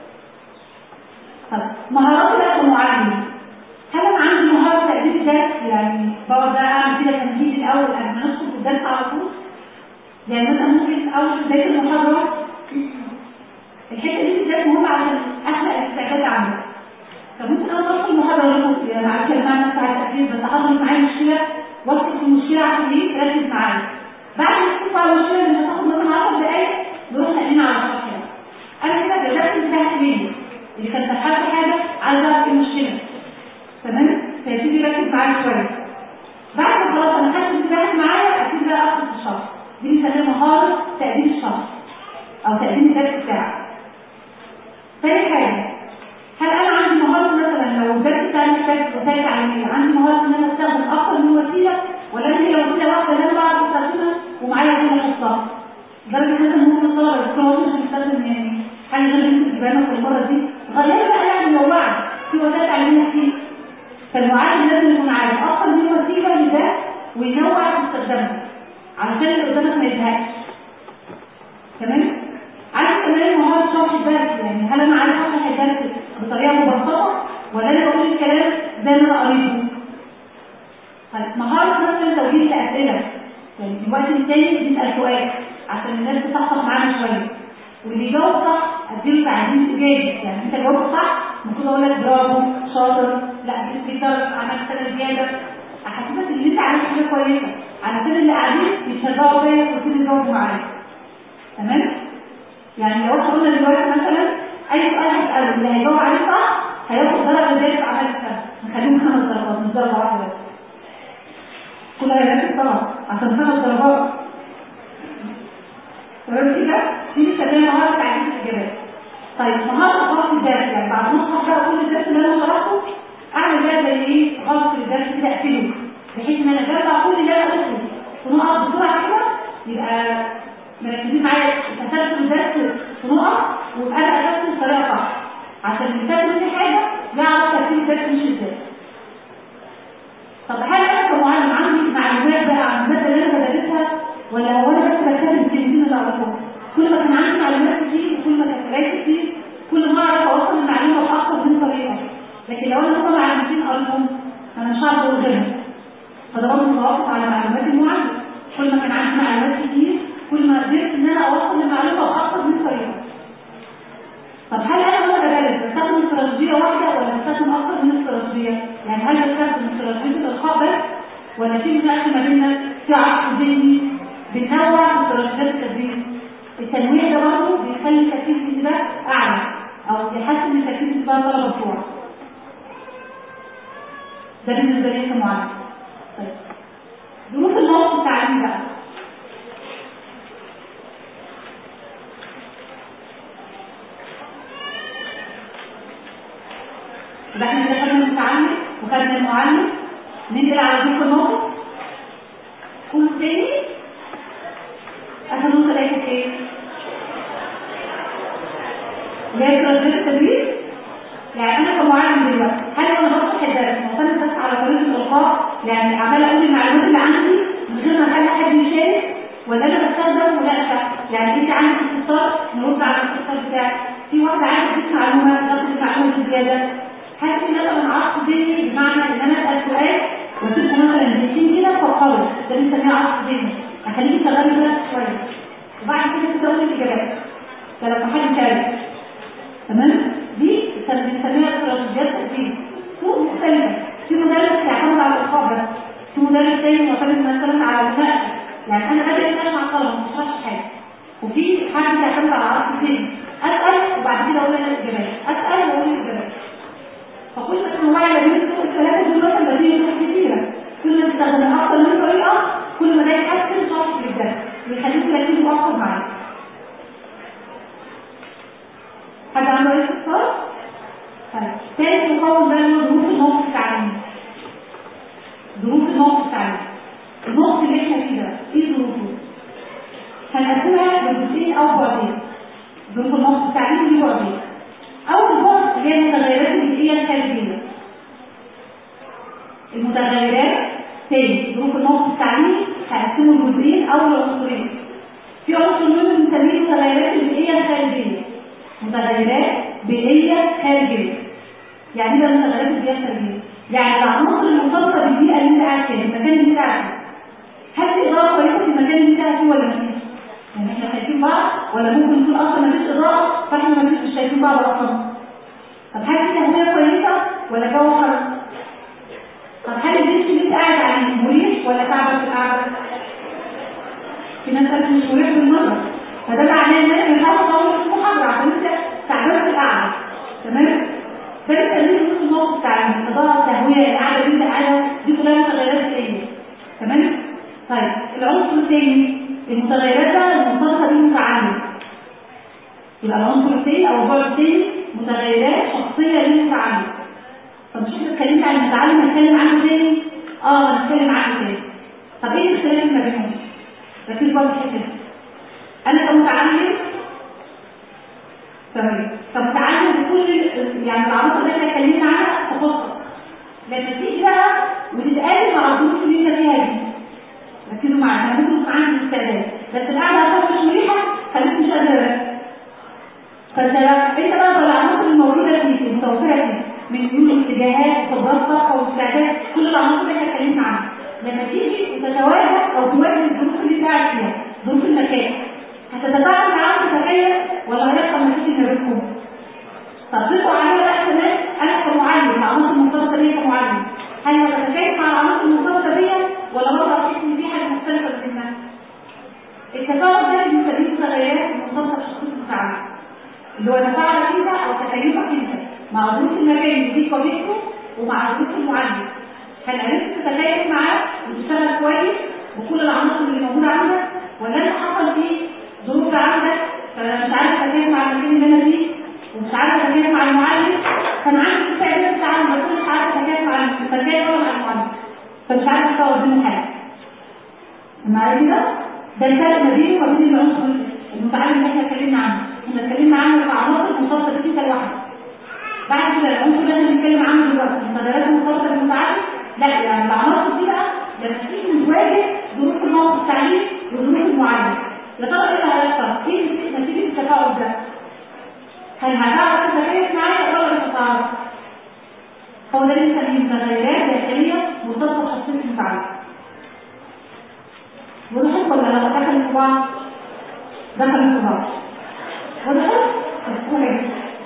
طب مهاراتي بقى كمعلم هل انا عندي مهاره تاديب الدرس يعني بقعد بقى اعمل كده تمهيد الاول قبل ما ندخل في الدرس على طول يعني مثلا ممكن اول بدايه المحاضره الحته دي بالذات مهمه عشان اخلق الاستعداد عندك فممكن انا ادخل المحاضره لكم يعني على كده معنى بتاع التاكيد بس حصلت معايا مشكله وقت المشكله عشان ايه ركز معايا بعد ما تشوف على المشكله اللي هتاخد مثلا 10 دقائق نروح نقلنا على الشخص انا كده جذبت انتباه ليه اللي كان سحبت حاجه عايزه اعرف المشكله تمام فيبتدي يركز معايا شويه بعد ما خلاص انا خدت انتباه معايا اكيد بقى اخد الشخص دي بنسميها مهاره تقديم الشخص او تقديم الدرس بتاعك تاني حاجه هل انا عندي مهاره مثلا لو الدرس بتاعي محتاج وسائل تعليميه عندي مهاره ان انا استخدم اكتر من وسيله ولا هي وسيله واحده اللي انا بعرف استخدمها ومعايا كل حصه لدرجه مثلا ممكن الطلبه الدكتور مش بيستخدم يعني حاجه غير اللي انت بتبانها في المره دي غيري بقى يعني لو وعي في وسائل تعليميه كتير فالمعلم لازم يكون عارف اكتر من وسيله لده وينوع في استخدامها علشان اللي قدامك ما يزهقش تمام عارف كمان مهاره شرح الدرس يعني هل انا عارف اشرح الدرس بطريقه مبسطه ولا انا بقول الكلام زي ما انا قريته طيب مهاره مثلا توجيه الاسئله يعني في الوقت الثاني بنسال سؤال عشان الناس تصحصح معانا شويه واللي يجاوب صح اديله تعديل ايجابي يعني انت جاوبت صح المفروض اقول لك برافو شاطر لا في درس عملت سنه زياده احسسك ان انت عملت حاجه كويسه علشان اللي قاعدين يشجعوا فيا ويبتدوا يجاوبوا معايا تمام يعني لو احنا قلنا دلوقتي مثلا اي سؤال هساله اللي هيجاوب عليه صح هياخد درجه زي في عمل السنه نخليهم خمس درجات مش درجه واحده بس كلها هيركز طبعا عشان خمس درجات تمام كده دي مش هتلاقي مهاره تعديل الاجابات طيب مهاره خلاص الدرس يعني بعد نص ساعه كل الدرس اللي انا شرحته اعمل ده زي ايه خلاص الدرس كده اقفله بحيث ان انا اجمع كل اللي انا قلته ونقط بسرعه كده يبقى مركزين معايا تسلسل الدرس في نقط ويبقى انا اخدته بطريقه صح عشان اللي فات في حاجه يعرف ترتيب الدرس مش ازاي طب هل انا كمعلم عندي معلومات بقى عن الماده اللي انا بدرسها ولا هو انا بس بتكلم الكلمتين اللي اعرفهم كل ما كان عندي معلومات كتير وكل ما كانت قرايه كتير كل ما اعرف اوصل المعلومه باكثر من طريقه لكن لو انا مثلا معلومتين قريتهم انا مش هعرف اقول غيرهم فده برضه متوقف على معلومات المعلم كل ما كان عندي معلومات كتير كل ما قدرت ان انا اوصل المعلومه باكثر من طريقه طب هل انا وانا بدرس بستخدم استراتيجيه واحده ولا بستخدم اكثر من استراتيجيه؟ يعني هل بستخدم استراتيجيه الالقاء بس ولا في فرق ما بيننا في عصف ذهني بننوع في استراتيجيات التدريس التنويع ده برضه بيخلي تركيز الانتباه اعلى او يحسن من تركيز انتباه الطلبه بتوعه ده بالنسبه لي كمعلم طيب ظروف الموقف التعليمي بقى يبقى احنا كده خدنا المتعلم وخدنا المعلم ننزل على ظروف الموقف كل تاني اخر نقطه لقيت ايه؟ اللي هي استراتيجيه التدريس يعني انا كمعلم دلوقتي هل انا بفتح الدرس معتمد بس على طريقه الالقاء يعني عماله اقول المعلومات اللي عندي من غير ما اخلي حد يشارك ولا انا بستخدم مناقشه يعني انت عندك استفسار نرد على الاستفسار بتاعك في واحده عايزه تديك معلومه تاخد معلومه زياده هل في مثلا عصف ذهني بمعنى ان انا اسال سؤال واشوف مثلا دقيقتين كده فقرر ده بنسميه عصف ذهني اخليك تغيري بالك شويه وبعد كده تدور الاجابات فلما حد شارك تمام دي بنسميها استراتيجيات تدريس طرق مختلفه في مدرس يعتمد على الالقاء بس في مدرس تاني معتمد مثلا على المناقشه يعني انا بدات اتكلم مع الطلبه ما بشرحش حاجه وفي حد يعتمد على عرض تاني اسال وبعد كده اقول انا الاجابات اسال واقول الاجابات فكل ما تنوعي ما بين الطرق الثلاثه دول مثلا بديل طرق كتيره كل ما تستخدم اكتر من طريقه كل ما ده يحسن شرحك للدرس ويخليك تركزوا اكتر معايا حد عنده اي استفسار؟ طيب ثالث مقاوم ده اللي هو ظروف الموقف التعليمي ظروف الموقف التعليمي النقط اللي احنا فيه ده ايه ظروفه؟ هنقسمها لجزئين او بعدين ظروف الموقف التعليمي دي بعدين اول بعد اللي هي المتغيرات البيئيه الخارجيه المتغيرات تاني ظروف الموقف التعليمي هقسمه لجزئين او لعنصرين في عنصر منهم بنسميه المتغيرات البيئيه الخارجيه متغيرات بيئيه خارجيه يعني ايه المتغيرات البيئيه الخارجيه يعني العناصر المرتبطه بالبيئه اللي انت قاعد فيها المكان اللي انت قاعد فيه هل في اضاءه كويسه في المكان اللي انت قاعد فيه ولا مفيش يعني احنا شايفين بعض ولا ممكن يكون اصلا مفيش اضاءه فاحنا مفيش مش شايفين بعض اصلا طب هل في تهويه كويسه ولا جو حر طب هل البيت اللي انت قاعد عليه مريح ولا تعبك في القعده في ناس قالت مش مريح بالمره فده معناه ان انا بنحاول اطور في المحاضره عشان انت تعبان في القعده تمام ده بيسميه نص الموقف بتاع الاضاءه التهويه القعده اللي انت قاعده دي كلها متغيرات بيئيه تمام طيب العنصر الثاني المتغيرات بقى المرتبطه بالمتعلم يبقى العنصر الثاني او البعد الثاني متغيرات شخصيه للمتعلم طب مش انت اتكلمت عن المتعلم هنتكلم عنه تاني اه هنتكلم عنه تاني طب ايه الاختلاف ما بينهم ركز بقى في الحته انا كمتعلم تمام فمتعلم بكل يعني العناصر اللي احنا اتكلمنا عنها تخصص لما تيجي بقى وتتقابل مع الظروف اللي انت فيها دي ركزوا معايا انا ممكن يكون عندي استعداد بس القعده اصلا مش مريحه خليك مش قادر فانت انت بقى العناصر الموجوده فيك المتوفره فيك من ميول اتجاهات وقدرات طاقه واستعداد كل العناصر اللي احنا اتكلمنا عنها لما تيجي وتتواجه او تواجه الظروف اللي انت قاعد فيها ظروف المكان هتتفاعل معاها تتخيل ولا هيحصل مشاكل ما بينكم تطبيقوا عليها بقى كمان انا كمعلم العناصر المرتبطه بيا كمعلم هل هتتكيف مع العناصر المرتبطه بيا ولا برضه هتحس ان في حاجه مختلفه بيننا التفاعل ده بنسميه متغيرات مرتبطه بشخصيه المتعلم اللي هو تفاعلك انت او تكيفك انت مع ظروف المكان اللي فيه واجهته ومع ظروف المعلم هل عرفت تتكيف معاه وتشتغل كويس بكل العناصر اللي موجوده عندك ولا انت حصل فيه ظروف عندك فانا مش عارف اتكيف مع المكان اللي انا فيه ومش عارف اتكيف مع المعلم كان عندي استعداد التعلم بس مش عارف اتكيف مع التكيف ولا مع المعلم فمش عارف اطور بين حاجه معايا كده ده الفرق ما بينه وما بين العنصر المتعلم اللي احنا اتكلمنا عنه احنا اتكلمنا عنه كعناصر مرتبطه بكيسه لوحده بعد كده العنصر اللي احنا بنتكلم عنه دلوقتي المتغيرات المرتبطه بالمتعلم لا يعني العناصر دي بقى لما تيجي تواجه ظروف الموقف التعليم وظروف المعلم يا ترى ايه اللي هيحصل؟ ايه نتيجه التفاعل ده؟ هل هتعرف تتكيف معايا ولا مش هتعرف؟ هو ده اللي بنسميه متغيرات داخليه مرتبطه بشخصيه المتعلم وضحت ولا لا دخل في بعض دخل في بعض وضحت كويس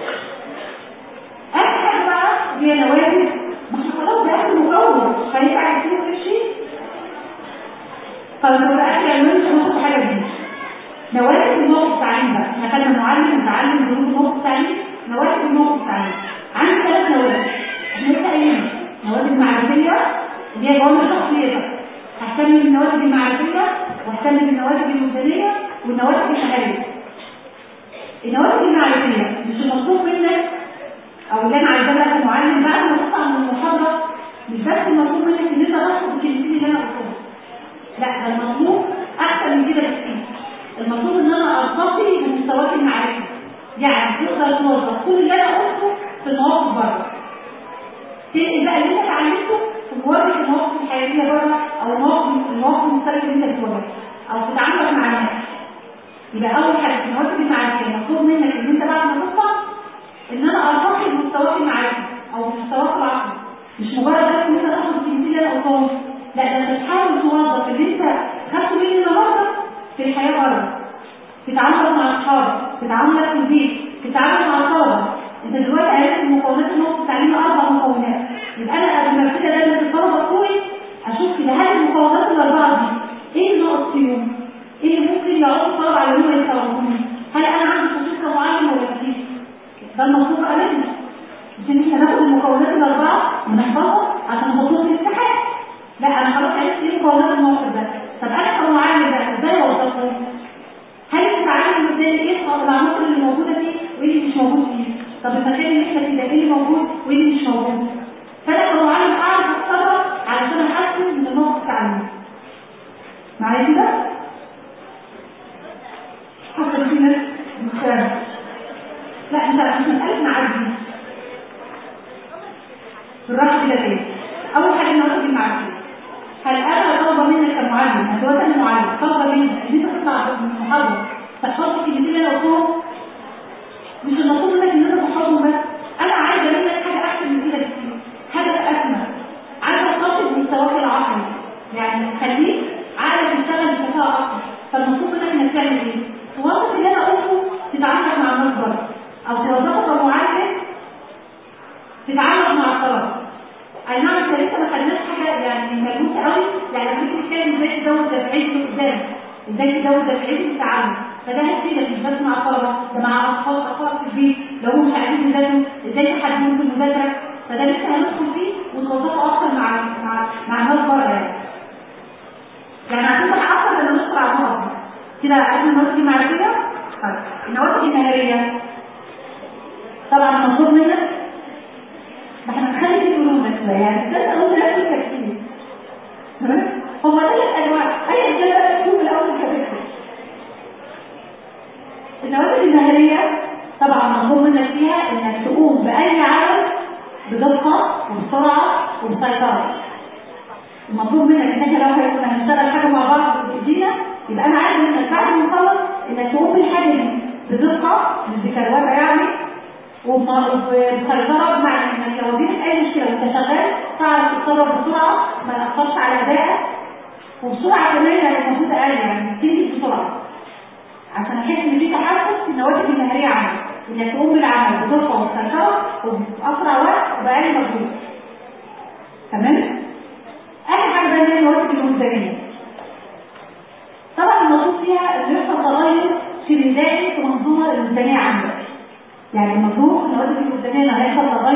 اخر حاجه بقى هي نوافذ ما احنا خلاص ده اخر مكون هينفع يكون في شيء طب لو بقى يعملوا مش هناخد حاجه دي نوافذ الموقف التعليم بقى احنا خدنا معلم متعلم ظروف الموقف التعليم نوافذ الموقف التعليم عندي ثلاث نوافذ احنا لسه قايلين نوافذ معرفيه اللي هي جوانب شخصيتك ههتم بالنوافذ المعرفية واهتم بالنوافذ الوجدانية والنوافذ الشهرية. النوافذ المعرفية مش المطلوب منك او اللي انا عايزاه بقى كمعلم بعد ما تطلع من المحاضرة مش بس المطلوب منك ان انت تحفظ الكلمتين اللي انا قلتهم. لا ده المطلوب احسن من كده بكتير. المطلوب ان انا ارتقي بمستواك المعرفي. يعني تقدر توظف كل اللي انا قلته في المواقف بره. تنقل بقى اللي انت اتعلمته في مواجهه المواقف الحياتيه بره او المواقف المواقف المختلفه اللي انت بتواجهها او في تعاملك مع الناس يبقى اول حاجه في المواقف المعرفيه المطلوب منك ان انت بعد ما تطلع ان انا ارتقي بمستواك المعرفي او بمستواك العقلي مش مجرد بس ان انت تاخد الكلمتين اللي انا قلتهم لا ده انت تحاول توظف اللي انت خدته مني النهارده في الحياه بره في تعاملك مع اصحابك في تعاملك في البيت في تعاملك مع الطلبه انت دلوقتي عرفت مكونات الموقف التعليمي اربع مكونات يبقى انا قبل ما ابتدي ادرس الطلبه بتوعي اشوف كده هل المكونات الاربعه دي ايه اللي ناقص فيهم؟ ايه اللي ممكن يعوض الطلبه على ان هم يستوعبوني؟ هل انا عندي خصوص معين ولا مفيش؟ ده المطلوب علينا مش ان احنا ناخد المكونات الاربعه ونحفظها عشان نحطهم في الامتحان لا انا خلاص عرفت ايه مكونات الموقف ده طب انا كمعلم ده ازاي اوظفهم؟ هل التعلم ازاي ايه العناصر اللي موجوده فيه وايه اللي مش موجود فيه؟ طب المكان اللي احنا فيه ده ايه اللي موجود وايه اللي مش موجود؟ فانا كمعلم اعرف اتصرف علشان احسن من الموقف التعليمي. معايا كده؟ حصل في ناس مختلفة. لا انت مش مسألة معدي. بالراحة كده تاني. أول حاجة نوافذ المعرفية. هل أنا طالبة منك كمعلم أدوات المعلم طالبة منك إن أنت تطلع من المحاضرة تحفظ الكلمتين اللي أنا قلتهم مش المطلوب منك ان انت تحفظهم بس انا عايزه منك حاجه احسن من كده بكتير هدف اسمى عايزه تخاطب مستواك العقلي يعني خليك عقلك يشتغل بكفاءه اكتر فالمطلوب منك انك تعمل ايه؟ توظف اللي انا قلته تتعامل مع الناس بره او توظفه كمعلم تتعامل مع الطلبه اي نعم احنا لسه ما خدناش حاجه يعني ملموسه قوي يعني لما تيجي تتكلم ازاي تزود دفعيه قدام ازاي تزود دفعيه التعلم فده هيفيدك مش بس مع الطلبه ده مع اطفال اطفالك في البيت لو هم مش عايزين يذاكروا ازاي تحددهم في المذاكره فده لسه هندخل فيه ونوظفه اكتر مع مع مع الناس بره يعني يعني هتفتح اكتر لما ندخل على النقط كده عايزين النقط دي معرفيه طيب النقط المهاريه طبعا مطلوب منك ما احنا نخلي في قلوب بس يعني ده اقول نفس التركيز هو ثلاث انواع اي اجابه تكون الاول كبيره النوافذ المهنية طبعا مطلوب منك فيها انك تقوم بأي عمل بدقة وبسرعة وبسيطرة. المطلوب منك ان احنا لو كنا هنشتغل حاجة مع بعض بايدينا يبقى انا عايز منك بعد ما نخلص انك تقوم بالحاجة دي بدقة مش بكرواتة يعني وبسيطرة بمعنى انك لو واجهت اي مشكلة وانت شغال تعرف تتصرف بسرعة ما تأثرش على ادائك وبسرعة كمان يعني المفروض اقل يعني تنجز بسرعة. عشان احس ان في تحسس في النواتج المهنيه عندي انك تقوم بالعمل بدقه وبسيطره وباسرع وقت وباقل مجهود تمام اخر حاجه بقى هي النواتج المنتجيه طبعا المطلوب فيها ان يحصل تغير في البدايه في المنظومه الميزانيه عندك يعني المفروض النواتج الميزانيه لما هيحصل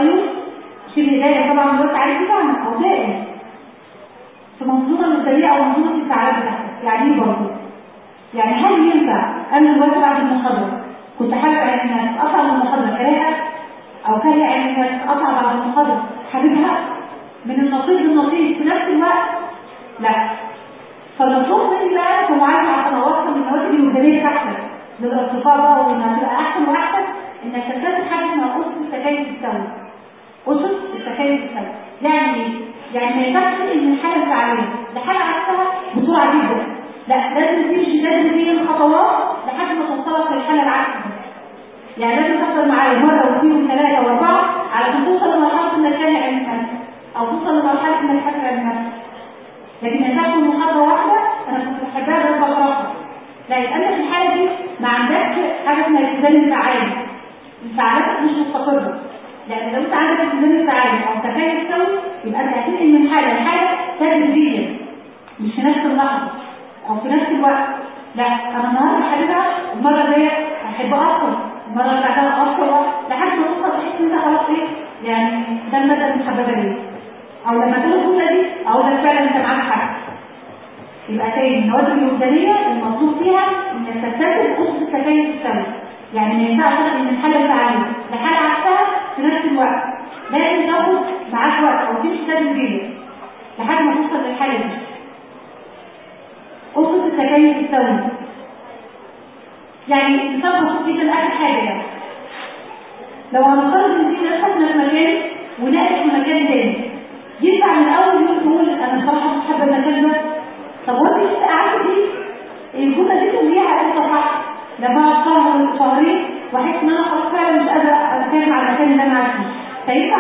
الوجدانيه او منظومه التعامل بتاعتك يعني ايه برضه؟ يعني هل ينفع انا دلوقتي بعد المحاضره كنت حابه انها تتقطع من المحاضره كراهه او كاره انها تتقطع بعد المحاضره حاببها من النصيب للنصيب في نفس الوقت لا فالمطلوب مني بقى كمعالج عشان اوصل من النواتج الوجدانيه بتاعتك للارتقاء بقى وانها تبقى احسن واحسن انك تستخدم حاجه اسمها اسس التكيف السوي اسس التكيف السوي يعني ايه؟ يعني ما ينفعش ان الحاله الفعاليه لحاجه عكسها بسرعه جدا لا لازم تمشي لازم تيجي الخطوات لحد ما توصلك للحاله العكس يعني لازم تحصل معايا مره واثنين وثلاثه واربعه علشان توصل لمرحله انك كاره علم نفسك او توصل لمرحله انك فاكر علم نفسك لكن ما ينفعش محاضره واحده انا كنت بحبها بس بقراها لا يبقى انت في الحاله دي ما عندكش حاجه اسمها التزام انفعالي انفعالاتك مش مستقره لان لو انت عندك التزام انفعالي او تكيف سوي يبقى انت هتنقل من حاله لحاله تدريجيا مش في نفس اللحظه او في نفس الوقت لا انا النهارده حاببها المره الجايه هحبها اكتر المره اللي بعدها اكتر لحد ما توصل تحس ان انت خلاص ايه يعني ده الماده المحببه ليك او لما تقول الجمله دي اقول لك فعلا انت معاك حق يبقى تاني النواتج الوجدانيه المطلوب فيها انك تستخدم اسس التكيف السوي يعني ما ينفعش تاخد من الحاله الفعاليه لحاله عكسها في نفس الوقت لازم تاخد معاك وقت او تمشي تدريجيا لحد ما توصل للحاله دي اسس التكيف السوي يعني مثال بسيط جدا اخر حاجه يعني لو هنفترض ان في ناس ساكنه في مكان ونقلت في مكان تاني ينفع من اول يوم تقول انا بصراحه مش حابه المكان ده طب وانت لسه قاعده دي الجمله دي تقوليها انت صح لما اقعد شهر شهرين واحس ان انا خلاص فعلا مش قادره اتكلم على المكان اللي انا عايش فيه فينفع